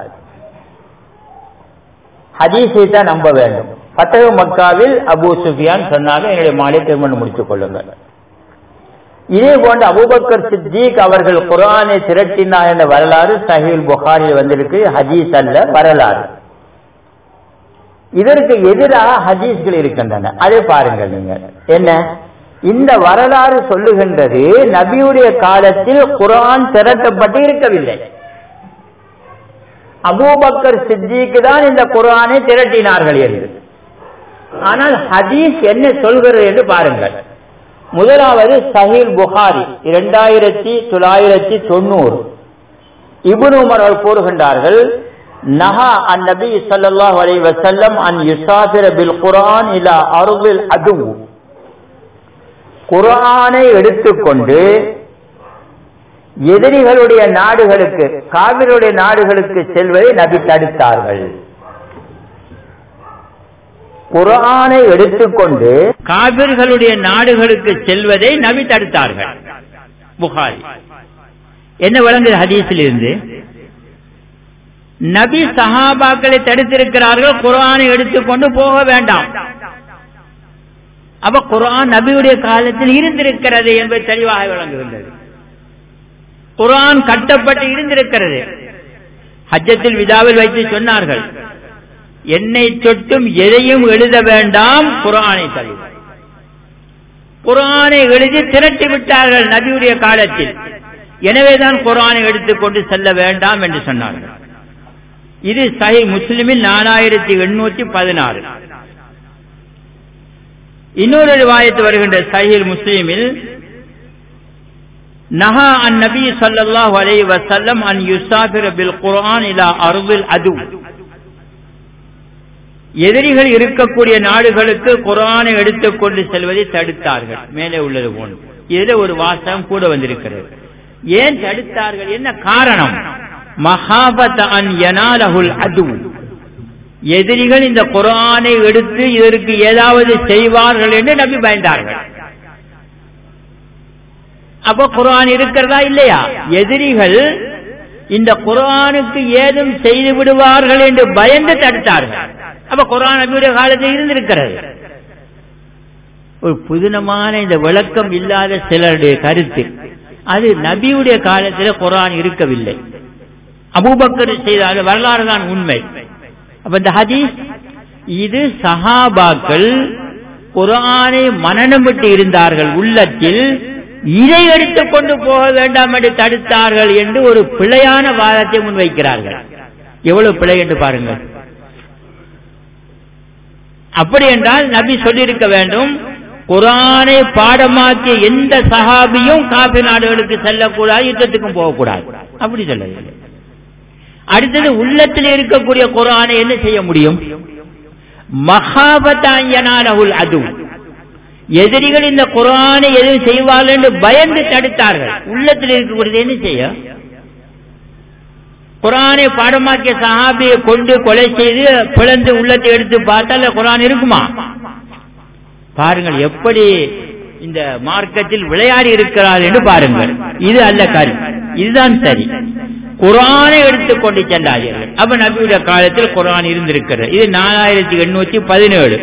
Speaker 2: ஹதீஸை தான் நம்ப வேண்டும் பத்தக மக்காவில் அபு சுஃபியான் சொன்னாங்க என்னுடைய மாலை திருமணம் முடித்துக் கொள்ளுங்கள் இதே போன்று அபுபக்கர் சித்திக் அவர்கள் குரானை திரட்டினார் என்ற வரலாறு சஹீல் புகாரில் வந்திருக்கு ஹதீஸ் அல்ல வரலாறு இதற்கு எதிராக ஹதீஸ்கள் இருக்கின்றன அதை பாருங்கள் நீங்க என்ன இந்த வரலாறு சொல்லுகின்றது நபியுடைய காலத்தில் குரான் திரட்டப்பட்டு இருக்கவில்லை அபூபக்கர் சித்திக்கு தான் இந்த குரானை திரட்டினார்கள் என்று ஆனால் ஹதீஸ் என்ன சொல்கிறது என்று பாருங்கள் முதலாவது சஹீல் புகாரி இரண்டாயிரத்தி தொள்ளாயிரத்தி தொண்ணூறு இபுன் உமர் அவர் கூறுகின்றார்கள் நஹா அன் நபி ஸல்லல்லாஹு அலைஹி வஸல்லம் அன் யுசாஃபிர பில் குர்ஆன் இலா அர்தில் அது குர்ஆனை எடுத்துக்கொண்டு எதிரிகளுடைய நாடுகளுக்கு காவிரியுடைய நாடுகளுக்கு செல்வதை நபி தடுத்தார்கள் குரானை எடுத்துக்கொண்டு
Speaker 1: காவிர்களுடைய நாடுகளுக்கு செல்வதை நபி தடுத்தார்கள் புகாரி என்ன வழங்குது ஹதீஸில் இருந்து நபி சஹாபாக்களை தடுத்திருக்கிறார்கள் குரானை எடுத்துக்கொண்டு போக வேண்டாம் அப்ப குரான் நபியுடைய காலத்தில் இருந்திருக்கிறது என்பது தெளிவாக விளங்குகின்றது குரான் கட்டப்பட்டு இருந்திருக்கிறது ஹஜ்ஜத்தில் விதாவில் வைத்து சொன்னார்கள் என்னை தொட்டும் எதையும் எழுத வேண்டாம் குரானை தவிர குரானை எழுதி திரட்டி விட்டார்கள் நபியுடைய காலத்தில் எனவேதான் குரானை எடுத்துக்கொண்டு செல்ல வேண்டாம் என்று சொன்னார்கள் இது சஹி முஸ்லிமில் நாலாயிரத்தி எண்ணூத்தி பதினாறு இன்னொரு ரிவாயத்து வருகின்ற சஹில் முஸ்லிமில் நஹா அன் நபி ஸல்லல்லாஹு அலைஹி வஸல்லம் அன் யுஸாஃபிர பில் குர்ஆன் இலா அர்தில் அது எதிரிகள் இருக்கக்கூடிய நாடுகளுக்கு குரானை எடுத்துக்கொண்டு செல்வதை தடுத்தார்கள் மேலே உள்ளது போன்று இதுல ஒரு வாசகம் கூட வந்திருக்கிறது ஏன் தடுத்தார்கள் என்ன காரணம் மகாபத் அன் யனாலகுல் அது எதிரிகள் இந்த குரானை எடுத்து இதற்கு ஏதாவது செய்வார்கள் என்று நம்பி பயந்தார்கள் அப்ப குரான் இருக்கிறதா இல்லையா எதிரிகள் இந்த குரானுக்கு ஏதும் செய்து விடுவார்கள் என்று பயந்து தடுத்தார்கள் அப்ப குரான் நபியுடைய காலத்தில் இருந்திருக்கிறது ஒரு புதினமான இந்த விளக்கம் இல்லாத சிலருடைய கருத்து அது நபியுடைய காலத்தில் குரான் இருக்கவில்லை அபூபக்கர் செய்த வரலாறு தான் உண்மை அப்ப இந்த ஹதீஸ் இது சஹாபாக்கள் குரானை மனநம் விட்டு இருந்தார்கள் உள்ளத்தில் இதை எடுத்துக் கொண்டு போக வேண்டாம் என்று தடுத்தார்கள் என்று ஒரு பிழையான வாதத்தை முன்வைக்கிறார்கள் எவ்வளவு பிழை என்று பாருங்கள் அப்படி என்றால் நபி சொல்லியிருக்க வேண்டும் குரானை பாடமாக்கிய எந்த சஹாபியும் காபி நாடுகளுக்கு செல்லக்கூடாது யுத்தத்துக்கும் போகக்கூடாது அப்படி சொல்லவில்லை அடுத்தது உள்ளத்தில் இருக்கக்கூடிய குரானை என்ன செய்ய முடியும் மகாபதாயனானகுல் அது எதிரிகள் இந்த குரானை எதுவும் செய்வார்கள் என்று பயந்து தடுத்தார்கள் உள்ளத்தில் இருக்கக்கூடியது என்ன செய்ய குரானை பாடமாக்கிய சஹாபியை கொண்டு கொலை செய்து பிளந்து உள்ளத்தை எடுத்து பார்த்தால் குரான் இருக்குமா பாருங்கள் எப்படி இந்த மார்க்கத்தில் விளையாடி இருக்கிறார் என்று பாருங்கள் இது அல்ல கருத்து இதுதான் சரி குரானை எடுத்துக் கொண்டு சென்றார்கள் அப்ப நபியுடைய காலத்தில் குரான் இருந்திருக்கிறது இது நாலாயிரத்தி எண்ணூத்தி பதினேழு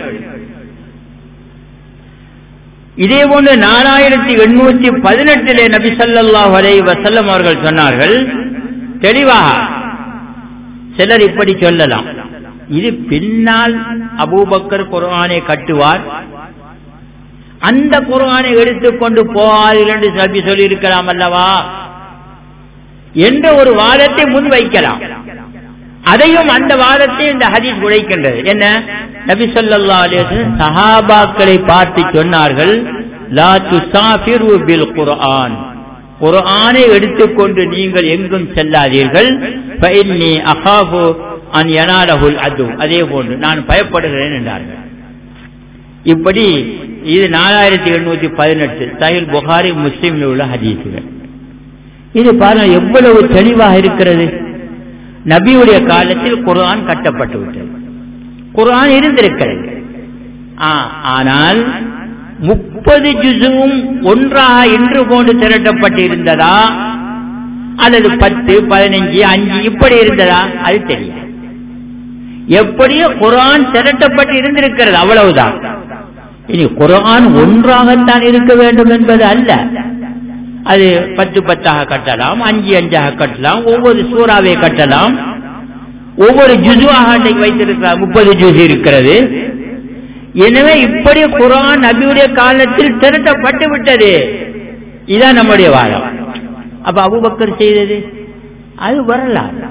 Speaker 1: இதே போன்று நாலாயிரத்தி எண்ணூத்தி பதினெட்டிலே நபி சல்லாஹ் அலை வசல்லம் அவர்கள் சொன்னார்கள் தெளிவாக சிலர் இப்படி சொல்லலாம் இது பின்னால் அபூபக்கர் குரானை கட்டுவார் அந்த குரானை எடுத்துக்கொண்டு போவார்கள் என்று நபி சொல்லி இருக்கலாம் அல்லவா என்ற ஒரு வாதத்தை முன்வைக்கலாம் அதையும் அந்த வாதத்தை இந்த ஹதீஸ் உழைக்கின்றது என்ன நபி சொல்லா சஹாபாக்களை பார்த்து சொன்னார்கள் லா துசாஃபிரு பில் குர்ஆன் குர்ஆனை எடுத்துக்கொண்டு நீங்கள் எங்கும் செல்லாதீர்கள் ஃபஇன்னி அகாஃபு அன் யனாலஹுல் அது அதே போன்று நான் பயப்படுகிறேன் என்றார்கள் இப்படி இது நாலாயிரத்தி எழுநூத்தி பதினெட்டு சஹில் புகாரி முஸ்லீமில் உள்ள ஹதீசுகள் இது பாருங்க எவ்வளவு தெளிவாக இருக்கிறது நபியுடைய காலத்தில் குர்ஆன் கட்டப்பட்டு விட்டது குர்ஆன் இருந்திருக்கிறது ஆனால் முப்பது ஜுசுவும் ஒன்றாக இன்று போன்று திரட்டப்பட்டு இருந்ததா அல்லது பத்து பதினஞ்சு அஞ்சு இப்படி இருந்ததா அது தெரியும் எப்படியோ குரான் திரட்டப்பட்டு இருந்திருக்கிறது அவ்வளவுதான் இனி குரான் ஒன்றாகத்தான் இருக்க வேண்டும் என்பது அல்ல அது பத்து பத்தாக கட்டலாம் அஞ்சு அஞ்சாக கட்டலாம் ஒவ்வொரு சூறாவை கட்டலாம் ஒவ்வொரு ஜுசுவாக அன்றைக்கு வைத்திருக்கிறார் முப்பது ஜூஸ் இருக்கிறது எனவே இப்படி குரான் நபியுடைய காலத்தில் திரட்டப்பட்டு விட்டது இதான் நம்முடைய வாதம் அப்ப அபுபக்கர் செய்தது அது வரலாறு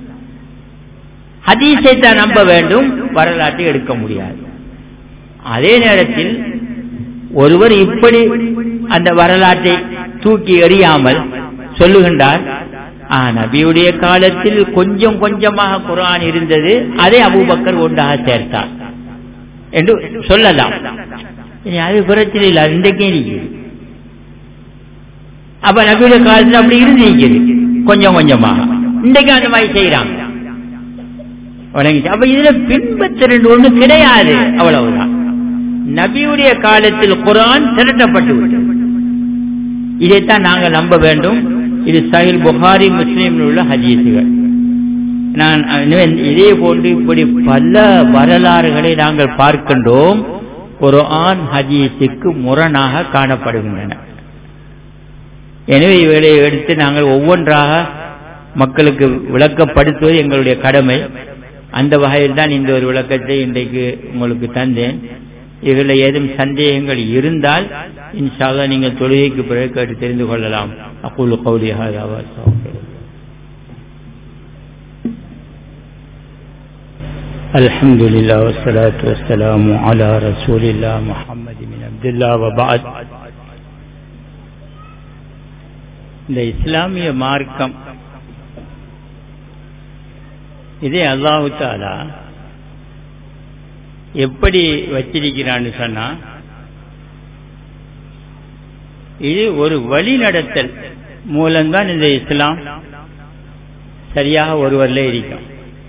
Speaker 1: ஹதீஸை தான் நம்ப வேண்டும் வரலாற்றை எடுக்க முடியாது அதே நேரத்தில் ஒருவர் இப்படி அந்த வரலாற்றை தூக்கி எறியாமல் சொல்லுகின்றார் நபியுடைய காலத்தில் கொஞ்சம் கொஞ்சமாக குரான் இருந்தது அதை அபூபக்கர் ஒன்றாக சேர்த்தார் என்று சொல்லலாம் அது பிரச்சனை இல்லை இன்றைக்கே இருக்குது அப்ப நபியுடைய காலத்தில் அப்படி இருந்து இருக்குது கொஞ்சம் கொஞ்சமாக இன்றைக்கு அந்த மாதிரி செய்யறாங்க அப்ப இதுல பின்பற்ற ஒண்ணு கிடையாது அவ்வளவுதான் நபியுடைய காலத்தில் குரான் திரட்டப்பட்டு விட்டது இதைத்தான் நாங்கள் நம்ப வேண்டும் இது சஹில் புகாரி முஸ்லீம் உள்ள ஹதீசுகள் நான் இதே போன்று இப்படி பல வரலாறுகளை நாங்கள் பார்க்கின்றோம் குரான் ஹதீஸுக்கு முரணாக காணப்படுகின்றன எனவே இவைகளை எடுத்து நாங்கள் ஒவ்வொன்றாக மக்களுக்கு விளக்கப்படுத்துவது எங்களுடைய கடமை அந்த வகையில் தான் இந்த ஒரு விளக்கத்தை இன்றைக்கு உங்களுக்கு தந்தேன் இதில் ஏதும் சந்தேகங்கள் இருந்தால் இன்ஷால்லா நீங்கள் தொழுகைக்கு பிறகு கேட்டு தெரிந்து கொள்ளலாம் அக்குல் கௌலி الحمد لله والصلاة والسلام على رسول الله محمد بن عبد الله وبعد இந்த இஸ்லாமிய மார்க்கம் இதே அல்லாஹு தாலா எப்படி வச்சிருக்கிறான்னு சொன்னா இது ஒரு வழிநடத்தல் மூலம்தான் இந்த இஸ்லாம் சரியாக ஒருவரில் இருக்கும்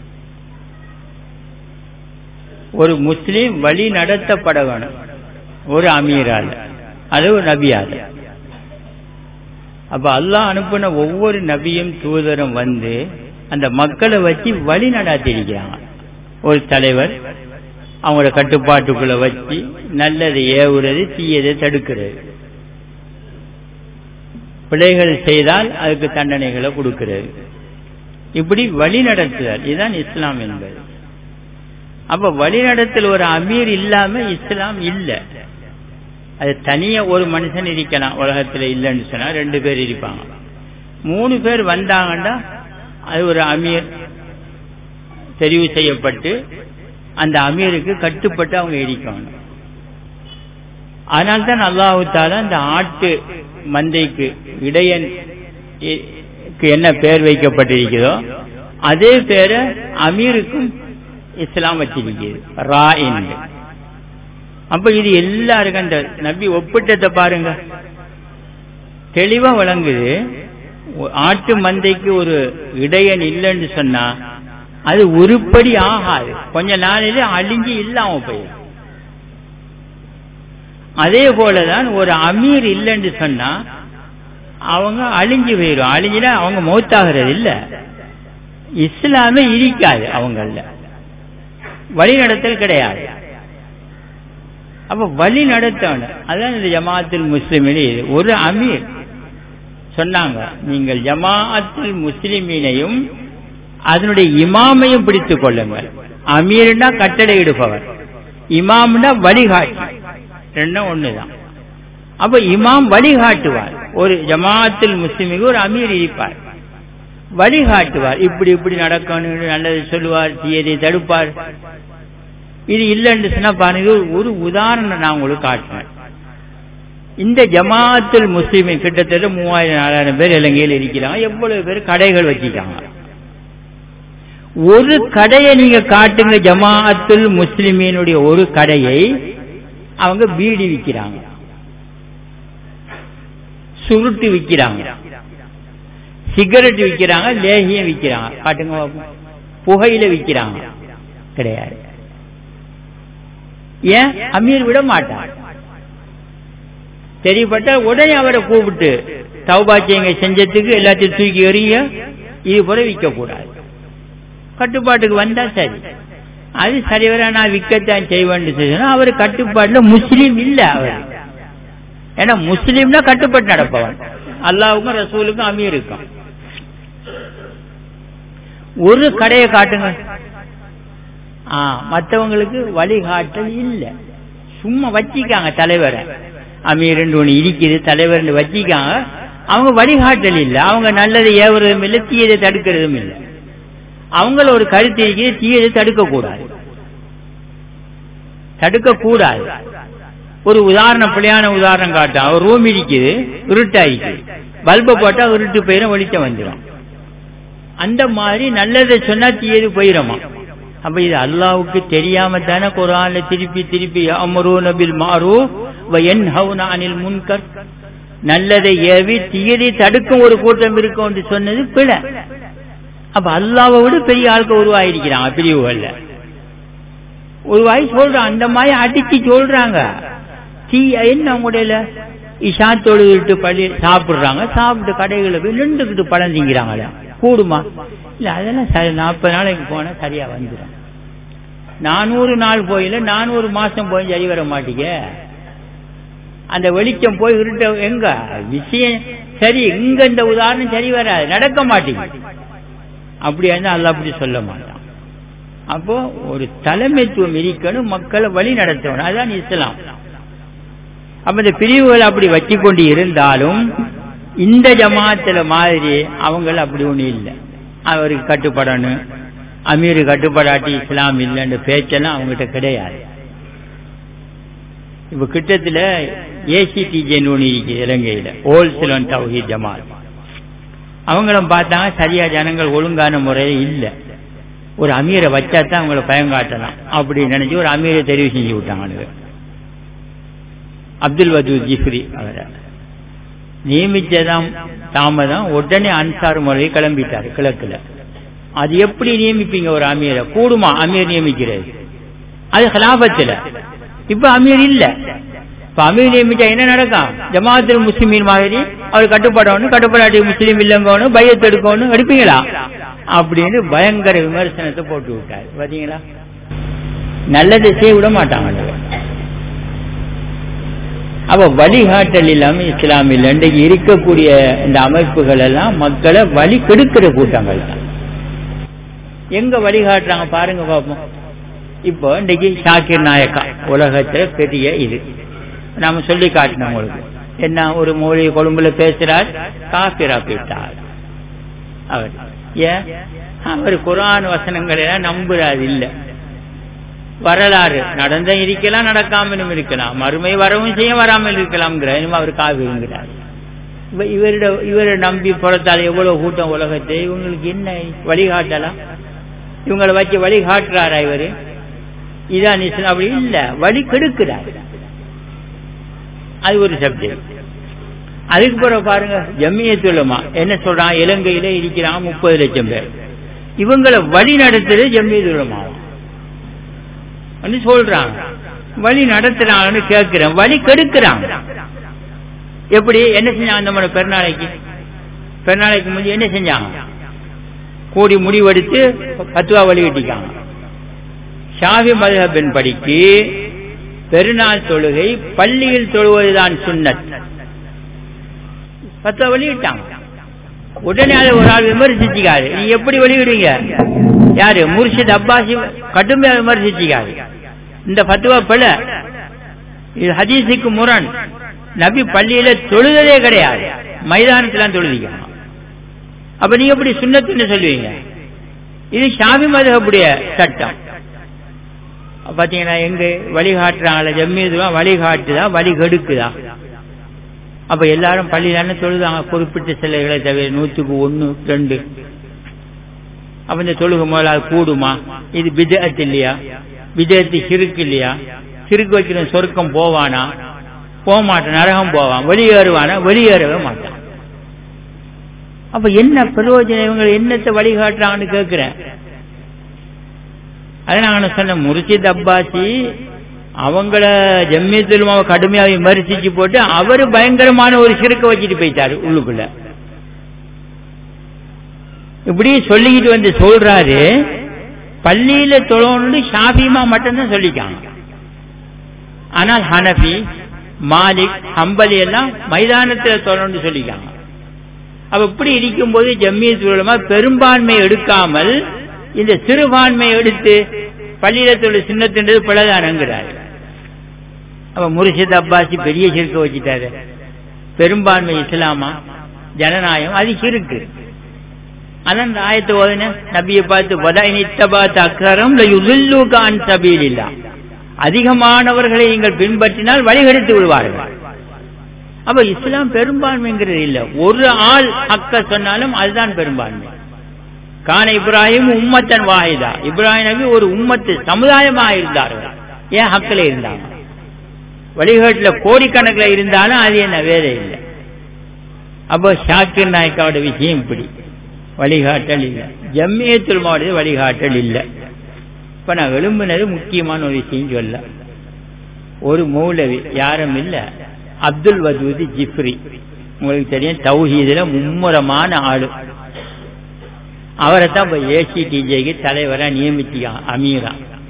Speaker 1: ஒரு முஸ்லீம் வழி நடத்தப்பட வேணும் ஒரு அமீரால் அது ஒரு நபியால் அப்ப அல்லாஹ் அனுப்பின ஒவ்வொரு நபியும் தூதரும் வந்து அந்த மக்களை வச்சு வழி நடாத்திருக்கிறாங்க ஒரு தலைவர் அவங்களோட கட்டுப்பாட்டுக்குள்ள வச்சு நல்லதை ஏவுறது தீயதை தடுக்கிறது பிழைகள் செய்தால் அதுக்கு தண்டனைகளை கொடுக்கிறது இப்படி வழி நடத்துதல் இதுதான் இஸ்லாம் என்பது அப்ப வழிநடத்தல் ஒரு அமீர் இல்லாம இஸ்லாம் இல்ல அது தனியா ஒரு மனுஷன் இருக்கலாம் உலகத்துல இல்லைன்னு சொன்னா ரெண்டு பேர் இருப்பாங்க மூணு பேர் வந்தாங்கன்னா அது ஒரு அமீர் தெரிவு செய்யப்பட்டு அந்த அமீருக்கு கட்டுப்பட்டு அவங்க இருக்கணும் அதனால்தான் அல்லாஹால அந்த ஆட்டு மந்தைக்கு இடையன் என்ன பெயர் வைக்கப்பட்டிருக்கிறதோ அதே பேரை அமீருக்கும் இஸ்லாம் வச்சிருக்கிறது ரா என்று அப்ப இது எல்லாருக்கும் அந்த நபி ஒப்பிட்டத்தை பாருங்க தெளிவா வழங்குது ஆட்டு மந்தைக்கு ஒரு இடையன் இல்லைன்னு சொன்னா அது உருப்படி ஆகாது கொஞ்ச நாளிலே அழிஞ்சு இல்லாம போயிடும் அதே போலதான் ஒரு அமீர் இல்லைன்னு சொன்னா அவங்க அழிஞ்சு போயிடும் அழிஞ்சுனா அவங்க மௌத்தாகிறது இல்ல இஸ்லாமே இருக்காது அவங்கள வழிநடத்தல் கிடையாது அப்ப வழி நடத்தணும் அதான் இந்த ஜமாத்தில் முஸ்லிமில் ஒரு அமீர் சொன்னாங்க நீங்கள் ஜமாஅத்தில் முஸ்லிமீனையும் அதனுடைய இமாமையும் பிடித்துக் கொள்ளுங்கள் அமீர்னா கட்டளையிடுபவர் இமாம்னா வழிகாட்டி ரெண்டும் ஒண்ணுதான் அப்ப இமாம் வழிகாட்டுவார் ஒரு ஜமாத்தில் முஸ்லிமுக்கு ஒரு அமீர் இருப்பார் வழிகாட்டுவார் இப்படி இப்படி நடக்கணும் நல்லது சொல்லுவார் தீயதை தடுப்பார் இது இல்லைன்னு சொன்னா பாருங்க ஒரு உதாரணம் நான் உங்களுக்கு காட்டுறேன் இந்த ஜமாத்தில் முஸ்லிமின் கிட்டத்தட்ட மூவாயிரம் நாலாயிரம் பேர் இலங்கையில் இருக்கிறாங்க எவ்வளவு பேர் கடைகள் வச்சிருக்காங்க ஒரு கடையை நீங்க காட்டுங்க ஜமாஅத்துல் முஸ்லிமீனுடைய ஒரு கடையை அவங்க பீடி விற்கிறாங்க சுருட்டு விற்கிறாங்க சிகரெட் விற்கிறாங்க லேகியம் விற்கிறாங்க காட்டுங்க புகையில விற்கிறாங்க கிடையாது ஏன் அமீர் விட மாட்டார் தெரியப்பட்ட உடனே அவரை கூப்பிட்டு தௌபாச்சியங்க செஞ்சதுக்கு எல்லாத்தையும் தூக்கி எறிய இது போல விற்க கூடாது கட்டுப்பாட்டுக்கு வந்தா சரி அது சரிவர நான் விற்கத்தான் செய்வேன் சொன்னா அவர் கட்டுப்பாட்டுல முஸ்லீம் இல்ல அவர் ஏன்னா முஸ்லீம்னா கட்டுப்பட்டு நடப்பவன் அல்லாவுக்கும் ரசூலுக்கும் அமீருக்கும் ஒரு கடையை காட்டுங்க மற்றவங்களுக்கு வழிகாட்டல் இல்லை சும்மா வச்சிக்காங்க தலைவரை அமீர்னு ஒன்று இருக்குது தலைவர் வச்சிக்காங்க அவங்க வழிகாட்டல் இல்லை அவங்க நல்லதை ஏவுறதும் இல்லை தீயதை தடுக்கிறதும் இல்லை அவங்கள ஒரு கருத்து இருக்குது தீயதை தடுக்க கூடாது தடுக்க கூடாது ஒரு உதாரணம் பிள்ளையான உதாரணம் காட்டும் ஒரு ரூம் இருக்குது இருட்டாயிருக்கு பல்பை போட்டா இருட்டு போயிடும் வெளிச்சம் வந்துடும் அந்த மாதிரி நல்லதை சொன்னா தீயது போயிடுமா அப்ப இது அல்லாவுக்கு தெரியாம தானே குரான்ல திருப்பி திருப்பி அமரு நபில் மாறு அனில் முன்கர் நல்லதை ஏவி தீயதை தடுக்கும் ஒரு கூட்டம் இருக்கும் என்று சொன்னது பிழை அப்ப அல்லாவை விட பெரிய ஆளுக்கு உருவாயிருக்கிறாங்க பிரிவுகள்ல உருவாகி சொல்றான் அந்த மாதிரி அடிச்சு சொல்றாங்க தீ என்ன அவங்களுடைய இஷா தொழுகிட்டு பள்ளி சாப்பிடுறாங்க சாப்பிட்டு கடைகளை போய் நின்றுக்கிட்டு பழம் திங்கிறாங்களே கூடுமா இல்ல அதெல்லாம் சரி நாற்பது நாளைக்கு போனா சரியா வந்துடும் நானூறு நாள் போயில நானூறு மாசம் போய் சரி வர மாட்டீங்க அந்த வெளிச்சம் போய் இருட்ட எங்க விஷயம் சரி இங்க இந்த உதாரணம் சரி வராது நடக்க மாட்டீங்க அப்படி இருந்தா அல்ல அப்படி சொல்ல மாட்டான் அப்போ ஒரு தலைமைத்துவம் இருக்கணும் மக்களை வழி நடத்தணும் அதுதான் இஸ்லாம் அப்ப இந்த பிரிவுகள் அப்படி வச்சு கொண்டு இருந்தாலும் இந்த ஜமாத்துல மாதிரி அவங்கள அப்படி ஒண்ணு இல்லை அவருக்கு கட்டுப்படணும் அமீரு கட்டுப்படாட்டி இஸ்லாம் இல்லைன்ற பேச்செல்லாம் அவங்ககிட்ட கிடையாது இப்ப கிட்டத்துல ஏசிடிஜேன்னு ஒண்ணு இருக்குது இலங்கையில ஹோல்சேல் தௌஹீத் ஜமாத் அவங்களும் பார்த்தாங்க சரியா ஜனங்கள் ஒழுங்கான முறையில் இல்லை ஒரு அமீரை வச்சா தான் அவங்கள பயம் காட்டலாம் அப்படி நினைச்சு ஒரு அமீரை தெரிவு செஞ்சு விட்டாங்க அப்துல் வதூத் ஜிஃப்ரி அவரை நியமிச்சதாம் தாமதம் உடனே அன்சார் முறையை கிளம்பிட்டார் கிழக்குல அது எப்படி நியமிப்பீங்க ஒரு அமீரை கூடுமா அமீர் நியமிக்கிறது அது ஹலாபத்தில் இப்ப அமீர் இல்ல இப்ப அமீர் நியமிச்சா என்ன நடக்கும் ஜமாத்தில் முஸ்லிமின் மாதிரி அவர் கட்டுப்படணும் கட்டுப்படாட்டி முஸ்லீம் இல்லங்கணும் பயத்தை எடுக்கணும் எடுப்பீங்களா அப்படின்னு பயங்கர விமர்சனத்தை போட்டு விட்டார் பாத்தீங்களா நல்லதை செய்ய விட மாட்டாங்க அப்ப வழிகாட்டல் இல்லாம இஸ்லாம் இல்லை இன்றைக்கு இருக்கக்கூடிய இந்த அமைப்புகள் எல்லாம் மக்களை வழி கெடுக்கிற கூட்டங்கள் தான் எங்க வழிகாட்டுறாங்க பாருங்க பார்ப்போம் இப்போ இன்றைக்கு ஷாக்கிர் நாயக்கா உலகத்துல பெரிய இது நாம சொல்லி காட்டினோம் உங்களுக்கு என்ன ஒரு மொழி கொழும்புல பேசுறார் காபிரா போயிட்டார் அவர் ஏன் அவர் குரான் வசனங்களை எல்லாம் நம்புறாரு இல்ல வரலாறு நடந்த இருக்கலாம் நடக்காமலும் இருக்கலாம் மறுமை வரவும் செய்ய வராமல் இருக்கலாம்ங்கிற அவர் காவிருங்கிறார் இவரோட இவரை நம்பி புறத்தால் எவ்வளவு கூட்டம் உலகத்தை இவங்களுக்கு என்ன வழிகாட்டலாம் இவங்களை வச்சு வழிகாட்டுறாரா இவரு இதான் அப்படி இல்ல வழி கெடுக்கிறார் அது ஒரு சப்ஜெக்ட் அதுக்கு பிறகு பாருங்க ஜம்மியத்துலமா என்ன சொல்றான் இலங்கையில இருக்கிறாங்க முப்பது லட்சம் பேர் இவங்களை வழி நடத்துறது ஜம்மியத்துலமா சொல்றாங்க வழி நடத்துறாங்கன்னு கேட்கிறேன் வழி கெடுக்கிறாங்க எப்படி என்ன செஞ்சாங்க நம்ம பெருநாளைக்கு பெருநாளைக்கு முந்தைய என்ன செஞ்சாங்க கூடி முடிவெடுத்து பத்துவா வெளியிட்டிருக்காங்க ஷாவி மதுஹபின் படிக்கு பெருநாள் தொழுகை பள்ளியில் தொழுவதுதான் சுண்ணத் பத்துவா வெளியிட்டாங்க உடனே அதை ஒரு ஆள் விமர்சிச்சுக்காரு நீ எப்படி வெளியிடுங்க யாரு முர்ஷித் அப்பாசி கடுமையா விமர்சிச்சுக்காரு இந்த பத்துவா பிழை இது ஹதீஸுக்கு முரண் நபி பள்ளியில தொழுதே கிடையாது மைதானத்துல தொழுதிக்கணும் அப்ப நீங்க எப்படி சுண்ணத்துன்னு சொல்லுவீங்க இது ஷாமி மதகுடைய சட்டம் பாத்தீங்கன்னா எங்க வழிகாட்டுறாங்கள ஜம்மியதுவா வழிகாட்டுதா வழி கெடுக்குதா அப்ப எல்லாரும் பள்ளியிலான தொழுதாங்க குறிப்பிட்ட சிலைகளை தவிர நூத்துக்கு ஒன்னு ரெண்டு அப்ப இந்த தொழுகை முதலாவது கூடுமா இது விஜயத்து இல்லையா விஜயத்து சிறுக்கு இல்லையா சிறுக்கு வைக்கிற சொருக்கம் போவானா போக மாட்டான் நரகம் போவான் வெளியேறுவானா வெளியேறவே மாட்டான் அப்ப என்ன பிரயோஜனம் இவங்க என்னத்தை வழிகாட்டுறாங்கன்னு கேட்கிறேன் அதை நான் சொன்ன முர்ஷித் அப்பாசி அவங்கள ஜம்மியத்தில் கடுமையாக விமர்சிச்சு போட்டு அவரு பயங்கரமான ஒரு சிறுக்க வச்சுட்டு போயிட்டாரு உள்ளுக்குள்ள இப்படி சொல்லிக்கிட்டு வந்து சொல்றாரு பள்ளியில தொழணும்னு ஷாபிமா மட்டும்தான் சொல்லிக்காங்க ஆனால் ஹனபி மாலிக் ஹம்பலி எல்லாம் மைதானத்தில் தொழணும்னு சொல்லிக்காங்க அப்ப இப்படி இருக்கும்போது ஜம்மியத் உலமா பெரும்பான்மை எடுக்காமல் இந்த சிறுபான்மை எடுத்து பள்ளியிடத்தோட சின்னத்தின்றது பிளதானங்கிறாரு அப்ப முர்ஷித் அப்பாசி பெரிய சிறுக்க வச்சுட்டாரு பெரும்பான்மை இஸ்லாமா ஜனநாயகம் அது சிறுக்கு அதான் இந்த ஆயத்தை ஓதுன நபியை பார்த்து வதாயினித்தபாத் அக்கரம் யுல்லுகான் சபீலில்லா அதிகமானவர்களை நீங்கள் பின்பற்றினால் வழிகெடுத்து விடுவார்கள் அப்ப இஸ்லாம் பெரும்பான்மைங்கிறது இல்ல ஒரு ஆள் அக்க சொன்னாலும் அதுதான் பெரும்பான்மை கான இப்ராஹிம் உம்மத்தன் வாஹிதா இப்ராஹிம் நபி ஒரு உம்மத்து சமுதாயமாக இருந்தார்கள் ஏன் ஹக்கில் இருந்தாங்க வழிகாட்டுல கோடிக்கணக்கில் இருந்தாலும் அது என்ன வேலை இல்லை அப்போ ஷாக்கிர் நாயக்காவோட விஷயம் இப்படி வழிகாட்டல் இல்லை ஜம்மியத்துல் மாவட்ட வழிகாட்டல் இல்லை இப்ப நான் எழும்பினது முக்கியமான ஒரு விஷயம் சொல்ல ஒரு மௌலவி யாரும் இல்ல அப்துல் வதூதி ஜிப்ரி உங்களுக்கு தெரியும் தௌஹீதுல மும்முரமான ஆளு அவரை தான் இப்ப ஏசிடிஜேக்கு தலைவரா நியமிச்சிக்கான் அமீரா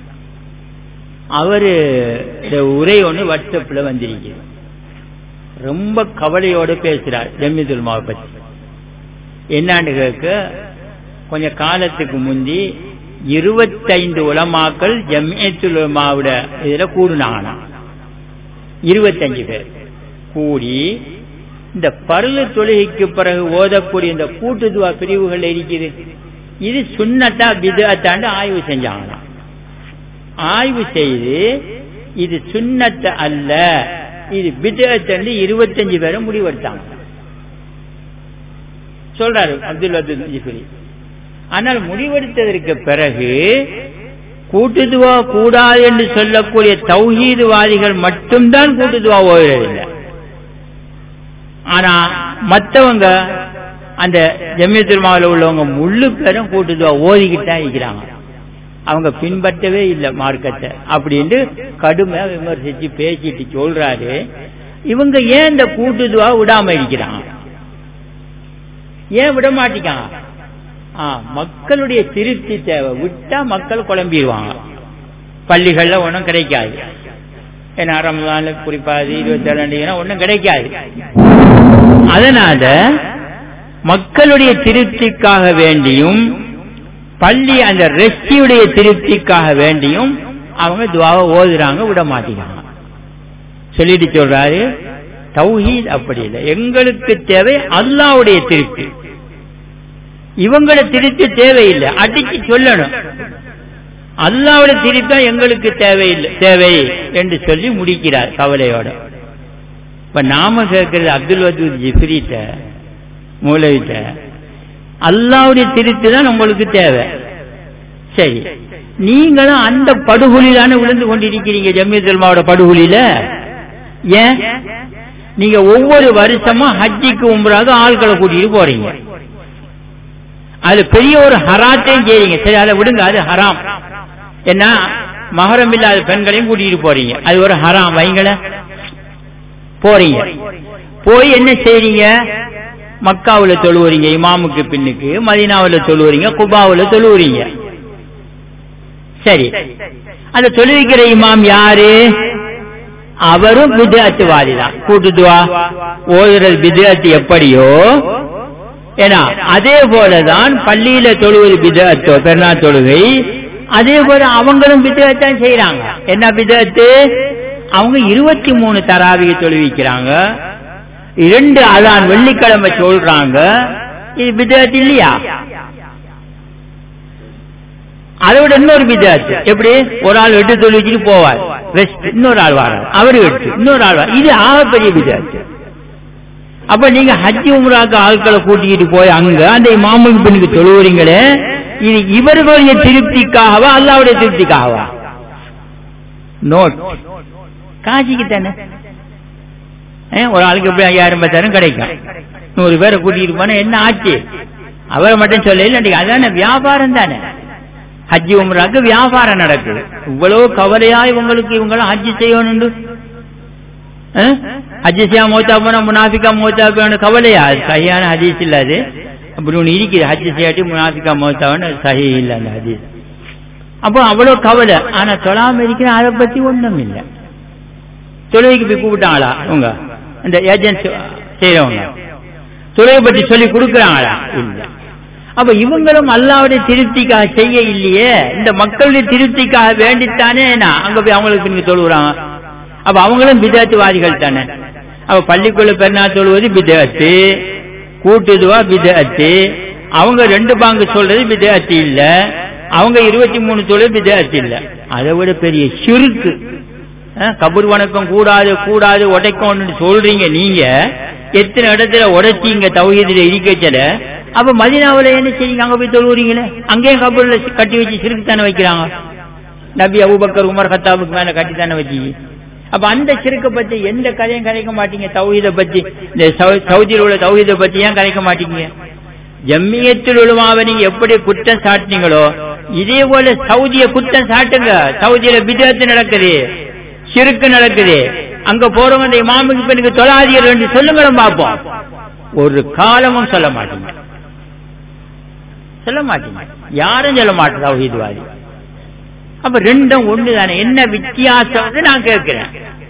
Speaker 1: அவரு உரை ஒன்று வாட்ஸ்அப்ல வந்திருக்கு ரொம்ப கவலையோட பேசுறார் ஜம்மிதுல் மாவை பத்தி என்னான்னு கேட்க கொஞ்ச காலத்துக்கு முந்தி இருபத்தைந்து உலமாக்கள் ஜம்மியத்துல் உலமாவோட இதுல கூடுனாங்க இருபத்தஞ்சு பேர் கூடி இந்த பருள தொழுகைக்கு பிறகு ஓதக்கூடிய இந்த கூட்டுதுவா பிரிவுகள் இருக்குது இது சுண்ணத்தா விதத்தாண்டு ஆய்வு செஞ்சாங்களாம் ஆய்வு செய்து இது சுண்ணத்த அல்ல இது விதத்தண்டு இருபத்தஞ்சு பேரும் முடிவெடுத்தாங்க சொல்றாரு அப்துல் அப்துல் ஜிஃபரி ஆனால் முடிவெடுத்ததற்கு பிறகு கூட்டுதுவா கூடாது என்று சொல்லக்கூடிய தௌஹீதுவாதிகள் மட்டும்தான் கூட்டுதுவா ஓதுறதில்லை ஆனா மற்றவங்க அந்த ஜமியத்துமாவில் உள்ளவங்க முள்ளு பேரும் கூட்டுதுவா ஓதிக்கிட்டு தான் இருக்கிறாங்க அவங்க பின்பற்றவே இல்லை மார்க்கத்தை அப்படின்னு கடுமையா விமர்சிச்சு பேசிட்டு சொல்றாரு இவங்க ஏன் இந்த கூட்டுதுவா விடாம இருக்கிறாங்க ஏன் விட மாட்டிக்காங்க மக்களுடைய திருப்தி தேவை விட்டா மக்கள் குழம்பிடுவாங்க பள்ளிகள்ல ஒன்றும் கிடைக்காது ஏன்னா ரமதான்ல குறிப்பாது இருபத்தி ஏழு ஒன்றும் கிடைக்காது அதனால மக்களுடைய திருப்திக்காக வேண்டியும் பள்ளி அந்த ரெஸ்டியுடைய திருப்திக்காக வேண்டியும் அவங்க துவாவை ஓதுறாங்க விட மாட்டேங்கிறாங்க சொல்லிட்டு சொல்றாரு தௌஹீத் அப்படி இல்லை எங்களுக்கு தேவை அல்லாவுடைய திருப்தி இவங்கள திருப்தி தேவையில்லை அடிச்சு சொல்லணும் அல்லாவோட திருப்பி எங்களுக்கு தேவையில்லை தேவை என்று சொல்லி முடிக்கிறார் கவலையோட இப்ப நாம கேட்கிறது அப்துல் வதூத் ஜிப்ரிட்ட மூலவிட்ட அல்லாவுடைய திருப்தி தான் உங்களுக்கு தேவை சரி நீங்களும் அந்த படுகொலிலான விழுந்து கொண்டிருக்கிறீங்க ஜம்மியத்துல்மாவோட படுகொலியில ஏன் நீங்க ஒவ்வொரு வருஷமும் ஹஜ்ஜிக்கு உம்பராக ஆட்களை கூட்டிட்டு போறீங்க அது பெரிய ஒரு ஹராத்தையும் செய்றீங்க சரி அதை விடுங்க அது ஹராம் என்ன மகரம் இல்லாத பெண்களையும் கூட்டிட்டு போறீங்க அது ஒரு ஹராம் வைங்கள போறீங்க போய் என்ன செய்றீங்க மக்காவுல தொழுவுறீங்க இமாமுக்கு பின்னுக்கு மதினாவுல தொழுவுறீங்க குபாவுல தொழுவுறீங்க சரி அந்த தொழுவிக்கிற இமாம் யாரு அவரும் வித்யாத்துவாதி தான் கூட்டுதுவா ஓதுறது வித்யாத்து எப்படியோ ஏன்னா அதே போலதான் பள்ளியில தொழுவது விதத்தோ பெருநா தொழுகை அதே போல அவங்களும் விதத்தான் செய்யறாங்க என்ன விதத்து அவங்க இருபத்தி மூணு தராவிக தொழுவிக்கிறாங்க இரண்டு அதான் வெள்ளிக்கிழமை சொல்றாங்க இது விதத்து இல்லையா அதோட இன்னொரு விதத்து எப்படி ஒரு ஆள் எட்டு தொழுவிச்சுட்டு போவார் ரெஸ்ட் இன்னொரு ஆள் வரார் அவரு எட்டு இன்னொரு ஆள் வர இது ஆகப்பெரிய விதத்து அப்ப நீங்க ஹஜ்ஜி உமராக்கு ஆட்களை கூட்டிக்கிட்டு போய் அங்க அந்த மாமூல் பெண்ணுக்கு தொழுவுறீங்களே இது இவர்களுடைய திருப்திக்காகவா அல்லாவுடைய திருப்திக்காகவா நோட் காசிக்கு தானே ஒரு ஆளுக்கு எப்படி ஐயாயிரம் பத்தாயிரம் கிடைக்கும் நூறு பேரை கூட்டிட்டு போனா என்ன ஆச்சு அவரை மட்டும் சொல்லல அதான வியாபாரம் தானே ஹஜ்ஜி உமராக்கு வியாபாரம் நடக்குது இவ்வளவு கவலையா இவங்களுக்கு இவங்களும் ஹஜ்ஜி செய்யணும் ஹஜ்ஜிசியா மூத்தா போனா முனாஃபிகா மூத்தா போன கவலையா அது சரியான ஹதீஸ் இல்ல அது அப்படி ஒண்ணு இருக்குது ஹஜ்ஜி செய்யாட்டி முனாஃபிகா மூத்தாவன்னு சஹி இல்ல அந்த ஹதீஸ் அப்போ அவ்வளவு கவலை ஆனா தொழாம இருக்கிற அதை பத்தி ஒண்ணும் இல்லை தொழுகைக்கு போய் கூப்பிட்டாங்களா உங்க இந்த ஏஜென்சி செய்யறவங்க தொழுகை பற்றி சொல்லி கொடுக்குறாங்களா இல்ல அப்ப இவங்களும் அல்லாவுடைய திருப்திக்காக செய்ய இல்லையே இந்த மக்களுடைய திருப்திக்காக வேண்டித்தானே அங்க போய் அவங்களுக்கு நீங்க தொழுகிறாங்க அப்ப அவங்களும் விதத்துவாதிகள் தானே அப்ப பள்ளிக்குள்ள பெருநாள் தொழுவது விதத்து கூட்டுதுவா விதத்து அவங்க ரெண்டு பாங்கு சொல்றது விதத்து இல்ல அவங்க இருபத்தி மூணு தொழில் விதத்து இல்ல அதை விட பெரிய சிறுக்கு கபூர் வணக்கம் கூடாது கூடாது உடைக்கணும்னு சொல்றீங்க நீங்க எத்தனை இடத்துல உடைச்சிங்க தௌஹீதுல இருக்கச்சல அப்ப மதினாவில என்ன செய்யுங்க அங்க போய் தொழுவுறீங்களே அங்கேயும் கபூர்ல கட்டி வச்சு சிறுக்கு தானே வைக்கிறாங்க நபி அபுபக்கர் உமர் கத்தாபுக்கு மேல கட்டி தானே வச்சு அப்ப அந்த சிறுக்க பத்தி எந்த கதையும் கலைக்க மாட்டீங்க தௌஹீத பத்தி இந்த சவுதியில் உள்ள தௌஹீத பத்தி ஏன் கலைக்க மாட்டீங்க ஜம்மியத்தில் உழுவாவை நீங்க எப்படி குற்றம் சாட்டினீங்களோ இதே போல சவுதிய குற்றம் சாட்டுங்க சவுதியில விதத்து நடக்குது சிறுக்கு நடக்குது அங்க போறவங்க இந்த இமாமுக்கு பெண்ணுக்கு தொழாதீர்கள் என்று சொல்லுங்களும் பார்ப்போம் ஒரு காலமும் சொல்ல மாட்டீங்க சொல்ல மாட்டீங்க யாரும் சொல்ல மாட்டேன் தௌஹீத்வாதி அப்ப ரெண்டும் ஒண்ணு தானே என்ன வித்தியாசம் நான் கேட்கிறேன்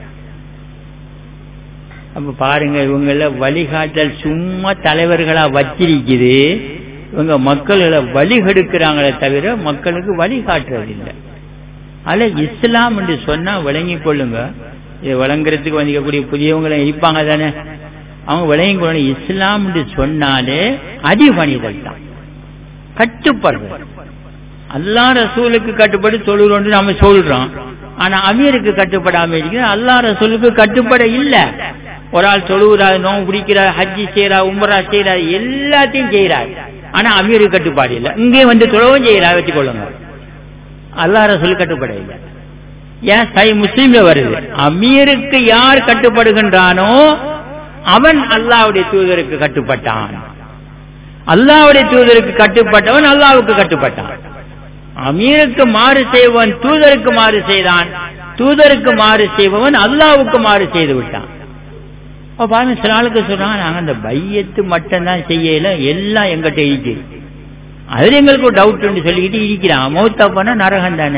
Speaker 1: அப்ப பாருங்க இவங்கள வழிகாட்டல் சும்மா தலைவர்களா வச்சிருக்குது இவங்க மக்களை வழிகெடுக்கிறாங்களே தவிர மக்களுக்கு வழிகாட்டுறது இல்லை அல்ல இஸ்லாம் என்று சொன்னா விளங்கி கொள்ளுங்க இது வழங்குறதுக்கு வந்திக்கக்கூடிய புதியவங்களை இருப்பாங்க தானே அவங்க விளங்கி கொள்ளணும் இஸ்லாம் என்று சொன்னாலே அடிபணிதல் தான் கட்டுப்படுறது அல்லா ரசூலுக்கு கட்டுப்பட்டு தொழுகிறோம் நாம சொல்றோம் ஆனா அமீருக்கு கட்டுப்படாம இருக்கிற அல்லா ரசூலுக்கு கட்டுப்பட இல்ல ஒரு ஆள் தொழுகிறார் நோவு பிடிக்கிறார் ஹஜ்ஜி செய்யறார் உம்பரா செய்யறார் எல்லாத்தையும் செய்யறார் ஆனா அமீருக்கு கட்டுப்பாடு இல்லை இங்கே வந்து தொழவும் செய்யலாம் வச்சுக்கொள்ளுங்க அல்லாஹ் ரசூல் கட்டுப்பட இல்லை ஏன் சை முஸ்லீம்ல வருது அமீருக்கு யார் கட்டுப்படுகின்றானோ அவன் அல்லாவுடைய தூதருக்கு கட்டுப்பட்டான் அல்லாவுடைய தூதருக்கு கட்டுப்பட்டவன் அல்லாவுக்கு கட்டுப்பட்டான் அமீருக்கு மாறு செய்வன் தூதருக்கு மாறு செய்தான் தூதருக்கு மாறு செய்பவன் அல்லாவுக்கு மாறு செய்து விட்டான் அப்ப பாருங்க சில ஆளுக்கு சொல்றாங்க நாங்க அந்த பையத்து மட்டும்தான் செய்யல எல்லாம் எங்கிட்ட இருக்குது அதுல எங்களுக்கு ஒரு டவுட் சொல்லிக்கிட்டு இருக்கிறான் மௌத்தா போனா நரகம் தானே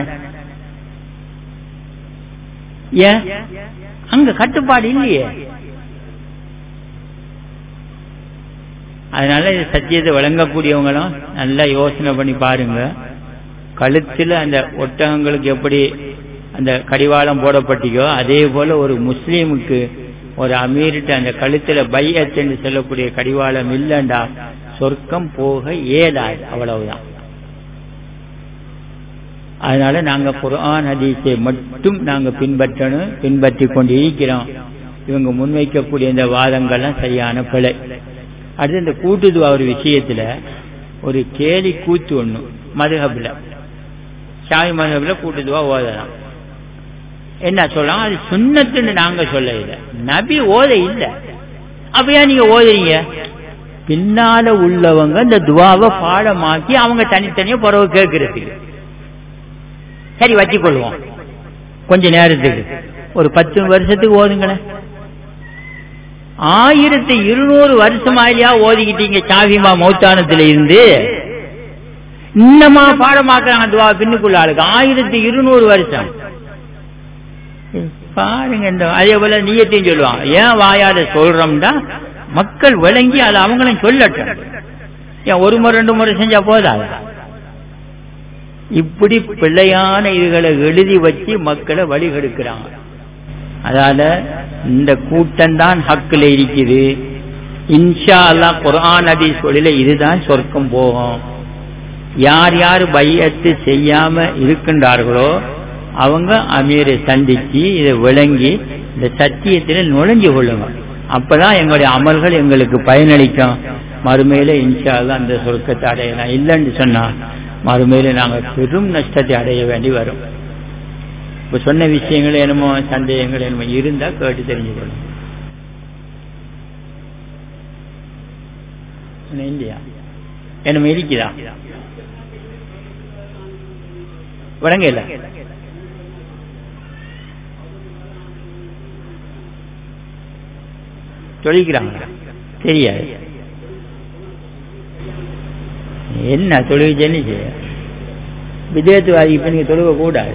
Speaker 1: ஏன் அங்க கட்டுப்பாடு இல்லையே அதனால இது சத்தியத்தை வழங்கக்கூடியவங்களும் நல்லா யோசனை பண்ணி பாருங்க கழுத்துல அந்த ஒட்டகங்களுக்கு எப்படி அந்த கடிவாளம் போடப்பட்டியோ அதே போல ஒரு முஸ்லீமுக்கு ஒரு அமீர்கிட்ட அந்த கழுத்துல பையத் என்று சொல்லக்கூடிய கடிவாளம் இல்லைண்டா சொர்க்கம் போக இயலாது அவ்வளவுதான் அதனால நாங்க குர்ஆன் ஹதீஸை மட்டும் நாங்க பின்பற்றணும் பின்பற்றி கொண்டு இருக்கிறோம் இவங்க முன்வைக்கக்கூடிய இந்த வாதங்கள்லாம் சரியான பிழை அடுத்து இந்த கூட்டுதுவா ஒரு விஷயத்துல ஒரு கேலி கூத்து ஒண்ணு மதுஹப்ல ஷாவி மதுஹப்ல கூட்டுதுவா ஓதலாம் என்ன சொல்லலாம் அது சுண்ணத்துன்னு நாங்க சொல்ல இல்லை நபி ஓத இல்லை அப்படியா நீங்க ஓதுறீங்க பின்னால உள்ளவங்க இந்த துவாவை பாடமாக்கி அவங்க தனித்தனியா புறவு கேட்கறதுக்கு சரி வச்சுக்கொள்வோம் கொஞ்ச நேரத்துக்கு ஒரு பத்து வருஷத்துக்கு ஓதுங்களேன் ஆயிரத்தி இருநூறு வருஷம் ஆயிலியா ஓதிக்கிட்டீங்க சாவிமா மௌத்தானத்துல இருந்து இன்னமா பாடமாக்குறாங்க துவா பின்னுக்குள்ள ஆளுக்கு ஆயிரத்தி இருநூறு வருஷம் பாருங்க இந்த அதே போல நீயத்தையும் சொல்லுவாங்க ஏன் வாயால சொல்றோம்னா மக்கள் விளங்கி அதை அவங்களும் சொல்லட்டும் ஏன் ஒரு முறை ரெண்டு முறை செஞ்சா போதாது இப்படி பிள்ளையான இதுகளை எழுதி வச்சு மக்களை வழிகெடுக்கிறாங்க அதால இந்த கூட்டம் தான் ஹக்கில் இருக்குது இன்ஷா அல்லா குரான் அடி சொல்லில இதுதான் சொர்க்கம் போகும் யார் யார் பையத்து செய்யாம இருக்கின்றார்களோ அவங்க அமீரை சந்திச்சு இதை விளங்கி இந்த சத்தியத்தில் நுழைஞ்சு கொள்ளுங்க அப்பதான் எங்களுடைய அமல்கள் எங்களுக்கு பயனளிக்கும் மறுமையில இன்ஷா அல்லா அந்த சொர்க்கத்தை அடையலாம் இல்லைன்னு சொன்னா மறுமையில நாங்க பெரும் நஷ்டத்தை அடைய வேண்டி வரும் இப்ப சொன்ன விஷயங்கள் என்னமோ சந்தேகங்கள் என்னமோ இருந்தா கேட்டு தெரிஞ்சுக்கணும் இல்லையா என்னமோ இருக்குதா வழங்க இல்ல தொழிக்கிறாங்க தெரியாது என்ன தொழுவிச்சேன்னு செய்ய விதேயத்துவாதி இப்ப நீங்க தொழுவ கூடாது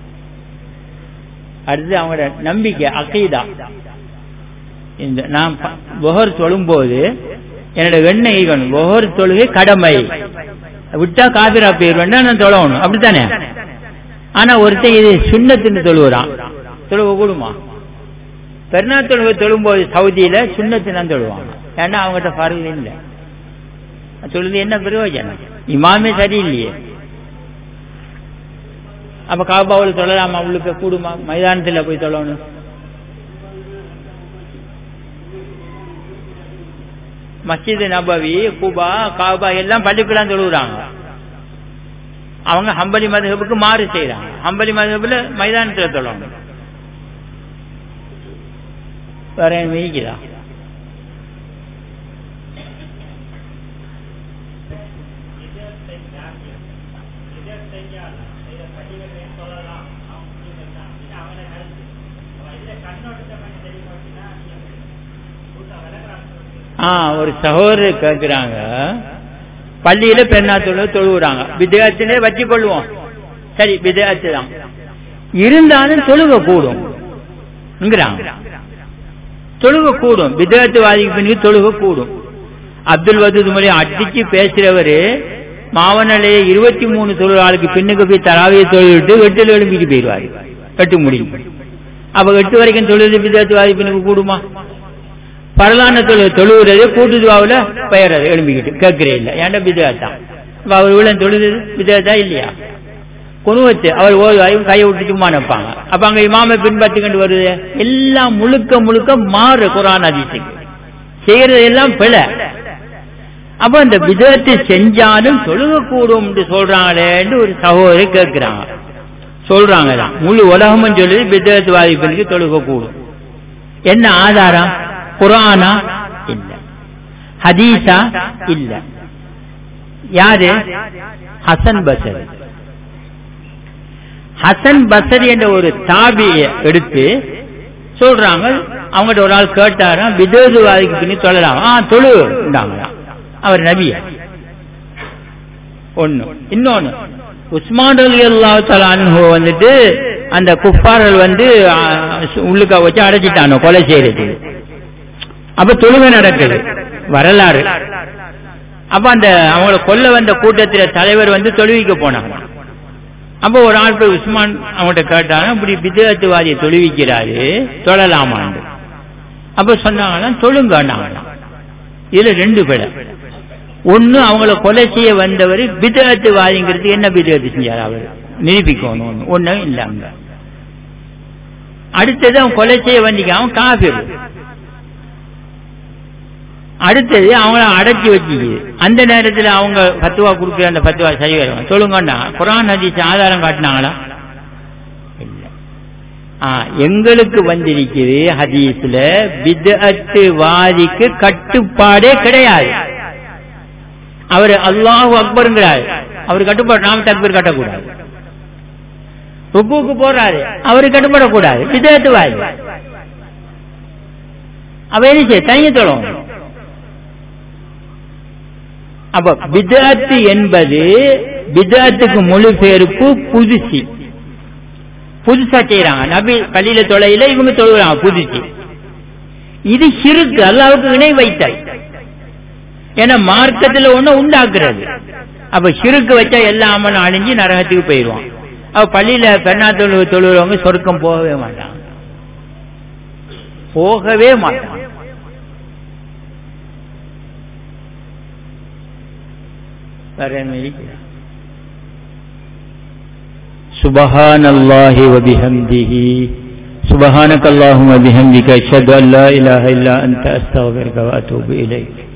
Speaker 1: அடுத்து அவங்களோட நம்பிக்கை அக்கைதா இந்த நான் ஒவ்வொரு தொழும்போது என்னோட வெண்ணெய் ஈகணும் ஒவ்வொரு தொழுகை கடமை விட்டா காபிரா போயிருவேன் நான் தொழணும் அப்படித்தானே ஆனா ஒருத்தன் இது சுண்ணத்துன்னு தொழுவுறான் தொழுவ கூடுமா பெருநாள் தொழுவை தொழும்போது சவுதியில சுண்ணத்து தான் தொழுவாங்க ஏன்னா அவங்ககிட்ட பரல் இல்லை தொழுது என்ன பிரயோஜனம் இமாமே சரியில்லையே அப்ப காபாவில் தொழலாமா அவளுக்கு கூடுமா மைதானத்தில் போய் தொழணும் மஸ்ஜித் நபவி குபா காபா எல்லாம் பள்ளிக்குலாம் தொழுகிறாங்க அவங்க ஹம்பலி மதுஹபுக்கு மாறு செய்யறாங்க ஹம்பலி மதுஹபுல மைதானத்தில் தொழணும் வேற மீக்குதா ஆ ஒரு சகோதரர் கேட்கிறாங்க பள்ளியில பெண்ணா தொழு தொழுகிறாங்க விதயத்திலே வச்சு கொள்வோம் சரி விதயத்து தான் இருந்தாலும் தொழுக கூடும் தொழுக கூடும் விதயத்துவாதிக்கு பின்னுக்கு தொழுக கூடும் அப்துல் வதூத் முறை அடிச்சு பேசுறவரு மாவனலைய இருபத்தி மூணு தொழிலாளுக்கு பின்னுக்கு போய் தராவிய தொழிலிட்டு எட்டுல எழும்பிட்டு போயிடுவாரு எட்டு முடியும் அப்ப எட்டு வரைக்கும் தொழில் விதத்துவாதி பின்னுக்கு கூடுமா பரலான தொழில் தொழுகிறது கூட்டுதுவாவில் பெயர் எழும்பிக்கிட்டு கேட்கிறே இல்லை ஏன்டா விதத்தான் அவர் உள்ள தொழுது விதத்தா இல்லையா குணுவத்து அவர் ஓய்வாயும் கையை விட்டு சும்மா நிற்பாங்க அப்ப அங்க இமாமை பின்பற்றிக்கிட்டு வருது எல்லாம் முழுக்க முழுக்க மாறு குரான் அதிசயம் செய்யறது எல்லாம் பிழை அப்ப அந்த விதத்தை செஞ்சாலும் தொழுகக்கூடும் என்று சொல்றாங்களேன்னு ஒரு சகோதரி கேட்கிறாங்க சொல்றாங்கதான் முழு உலகமும் சொல்லுது விதத்துவாதி பெண்ணுக்கு தொழுகக்கூடும் என்ன ஆதாரம் குரானா இல்ல ஹதீஸா இல்ல யாரு ஹசன் பசரி ஹசன் பசரி என்ற ஒரு தாபியை எடுத்து சொல்றாங்க அவங்ககிட்ட ஒரு ஆள் கேட்டாராம் விதேதுவாதிக்கு பின்னி தொழலாம் ஆ தொழுண்டாங்களாம் அவர் நபிய ஒண்ணு இன்னொன்னு உஸ்மான் அலி அல்லா வந்துட்டு அந்த குப்பார்கள் வந்து ஆ, உள்ளுக்க வச்சு அடைச்சிட்டானோ கொலை செய்யறதுக்கு அப்ப தொழுகை நடக்குது வரலாறு அப்ப அந்த அவங்கள கொல்ல வந்த கூட்டத்தில தலைவர் வந்து தொழுவிக்க போனாங்க அப்ப ஒரு ஆள் போய் உஸ்மான் அவங்கள்ட்ட கேட்டாங்க இப்படி விதத்துவாதியை தொழுவிக்கிறாரு தொழலாமான்னு அப்ப சொன்னாங்களாம் தொழுங்கன்னாங்களாம் இதுல ரெண்டு பேர் ஒண்ணு அவங்கள கொலை செய்ய வந்தவர் விதத்துவாதிங்கிறது என்ன விதத்து செஞ்சார் அவர் நிரூபிக்கணும் ஒண்ணு ஒண்ணும் இல்ல அங்க அடுத்தது அவன் கொலை செய்ய வந்திக்க அவன் காஃபிர் அடுத்தது அவங்கள அடைச்சி வச்சுக்குது அந்த நேரத்தில் அவங்க பத்துவா கொடுக்குற அந்த பத்துவா சரி வரும் சொல்லுங்கண்ணா குரான் ஹதீஸ் ஆதாரம் காட்டினாங்களா இல்ல ஆ, எங்களுக்கு வந்திருக்குது ஹதீஸ்ல விதத்து வாதிக்கு கட்டுப்பாடே கிடையாது அவர் அல்லாஹு அக்பருங்கிறார் அவர் கட்டுப்பாடு நாம தக்பீர் கட்டக்கூடாது ருக்குக்கு போறாரு அவரு கட்டுப்படக்கூடாது விதத்து வாதி அவ என்ன செய்ய தனிய தொழும் அப்ப பிதாத்து என்பது பிதாத்துக்கு மொழிபெயர்ப்பு புதுசி புதுசா செய்யறாங்க நபி பள்ளியில தொலையில இவங்க தொழுகிறாங்க புதுசி இது சிறுக்கு அல்லாவுக்கு இணை வைத்தாய் ஏன்னா மார்க்கத்துல ஒண்ணு உண்டாக்குறது அப்ப சிறுக்கு வச்சா எல்லா அமலும் அழிஞ்சு நரகத்துக்கு போயிடுவான் அப்ப பள்ளியில பெண்ணா தொழு தொழுகிறவங்க சொர்க்கம் போகவே மாட்டாங்க போகவே மாட்டாங்க வேற என்ன இருக்குது? سبحان الله وبحمده سبحانك اللهم وبحمدك أشهد أن لا إله إلا أنت أستغفرك وأتوب إليك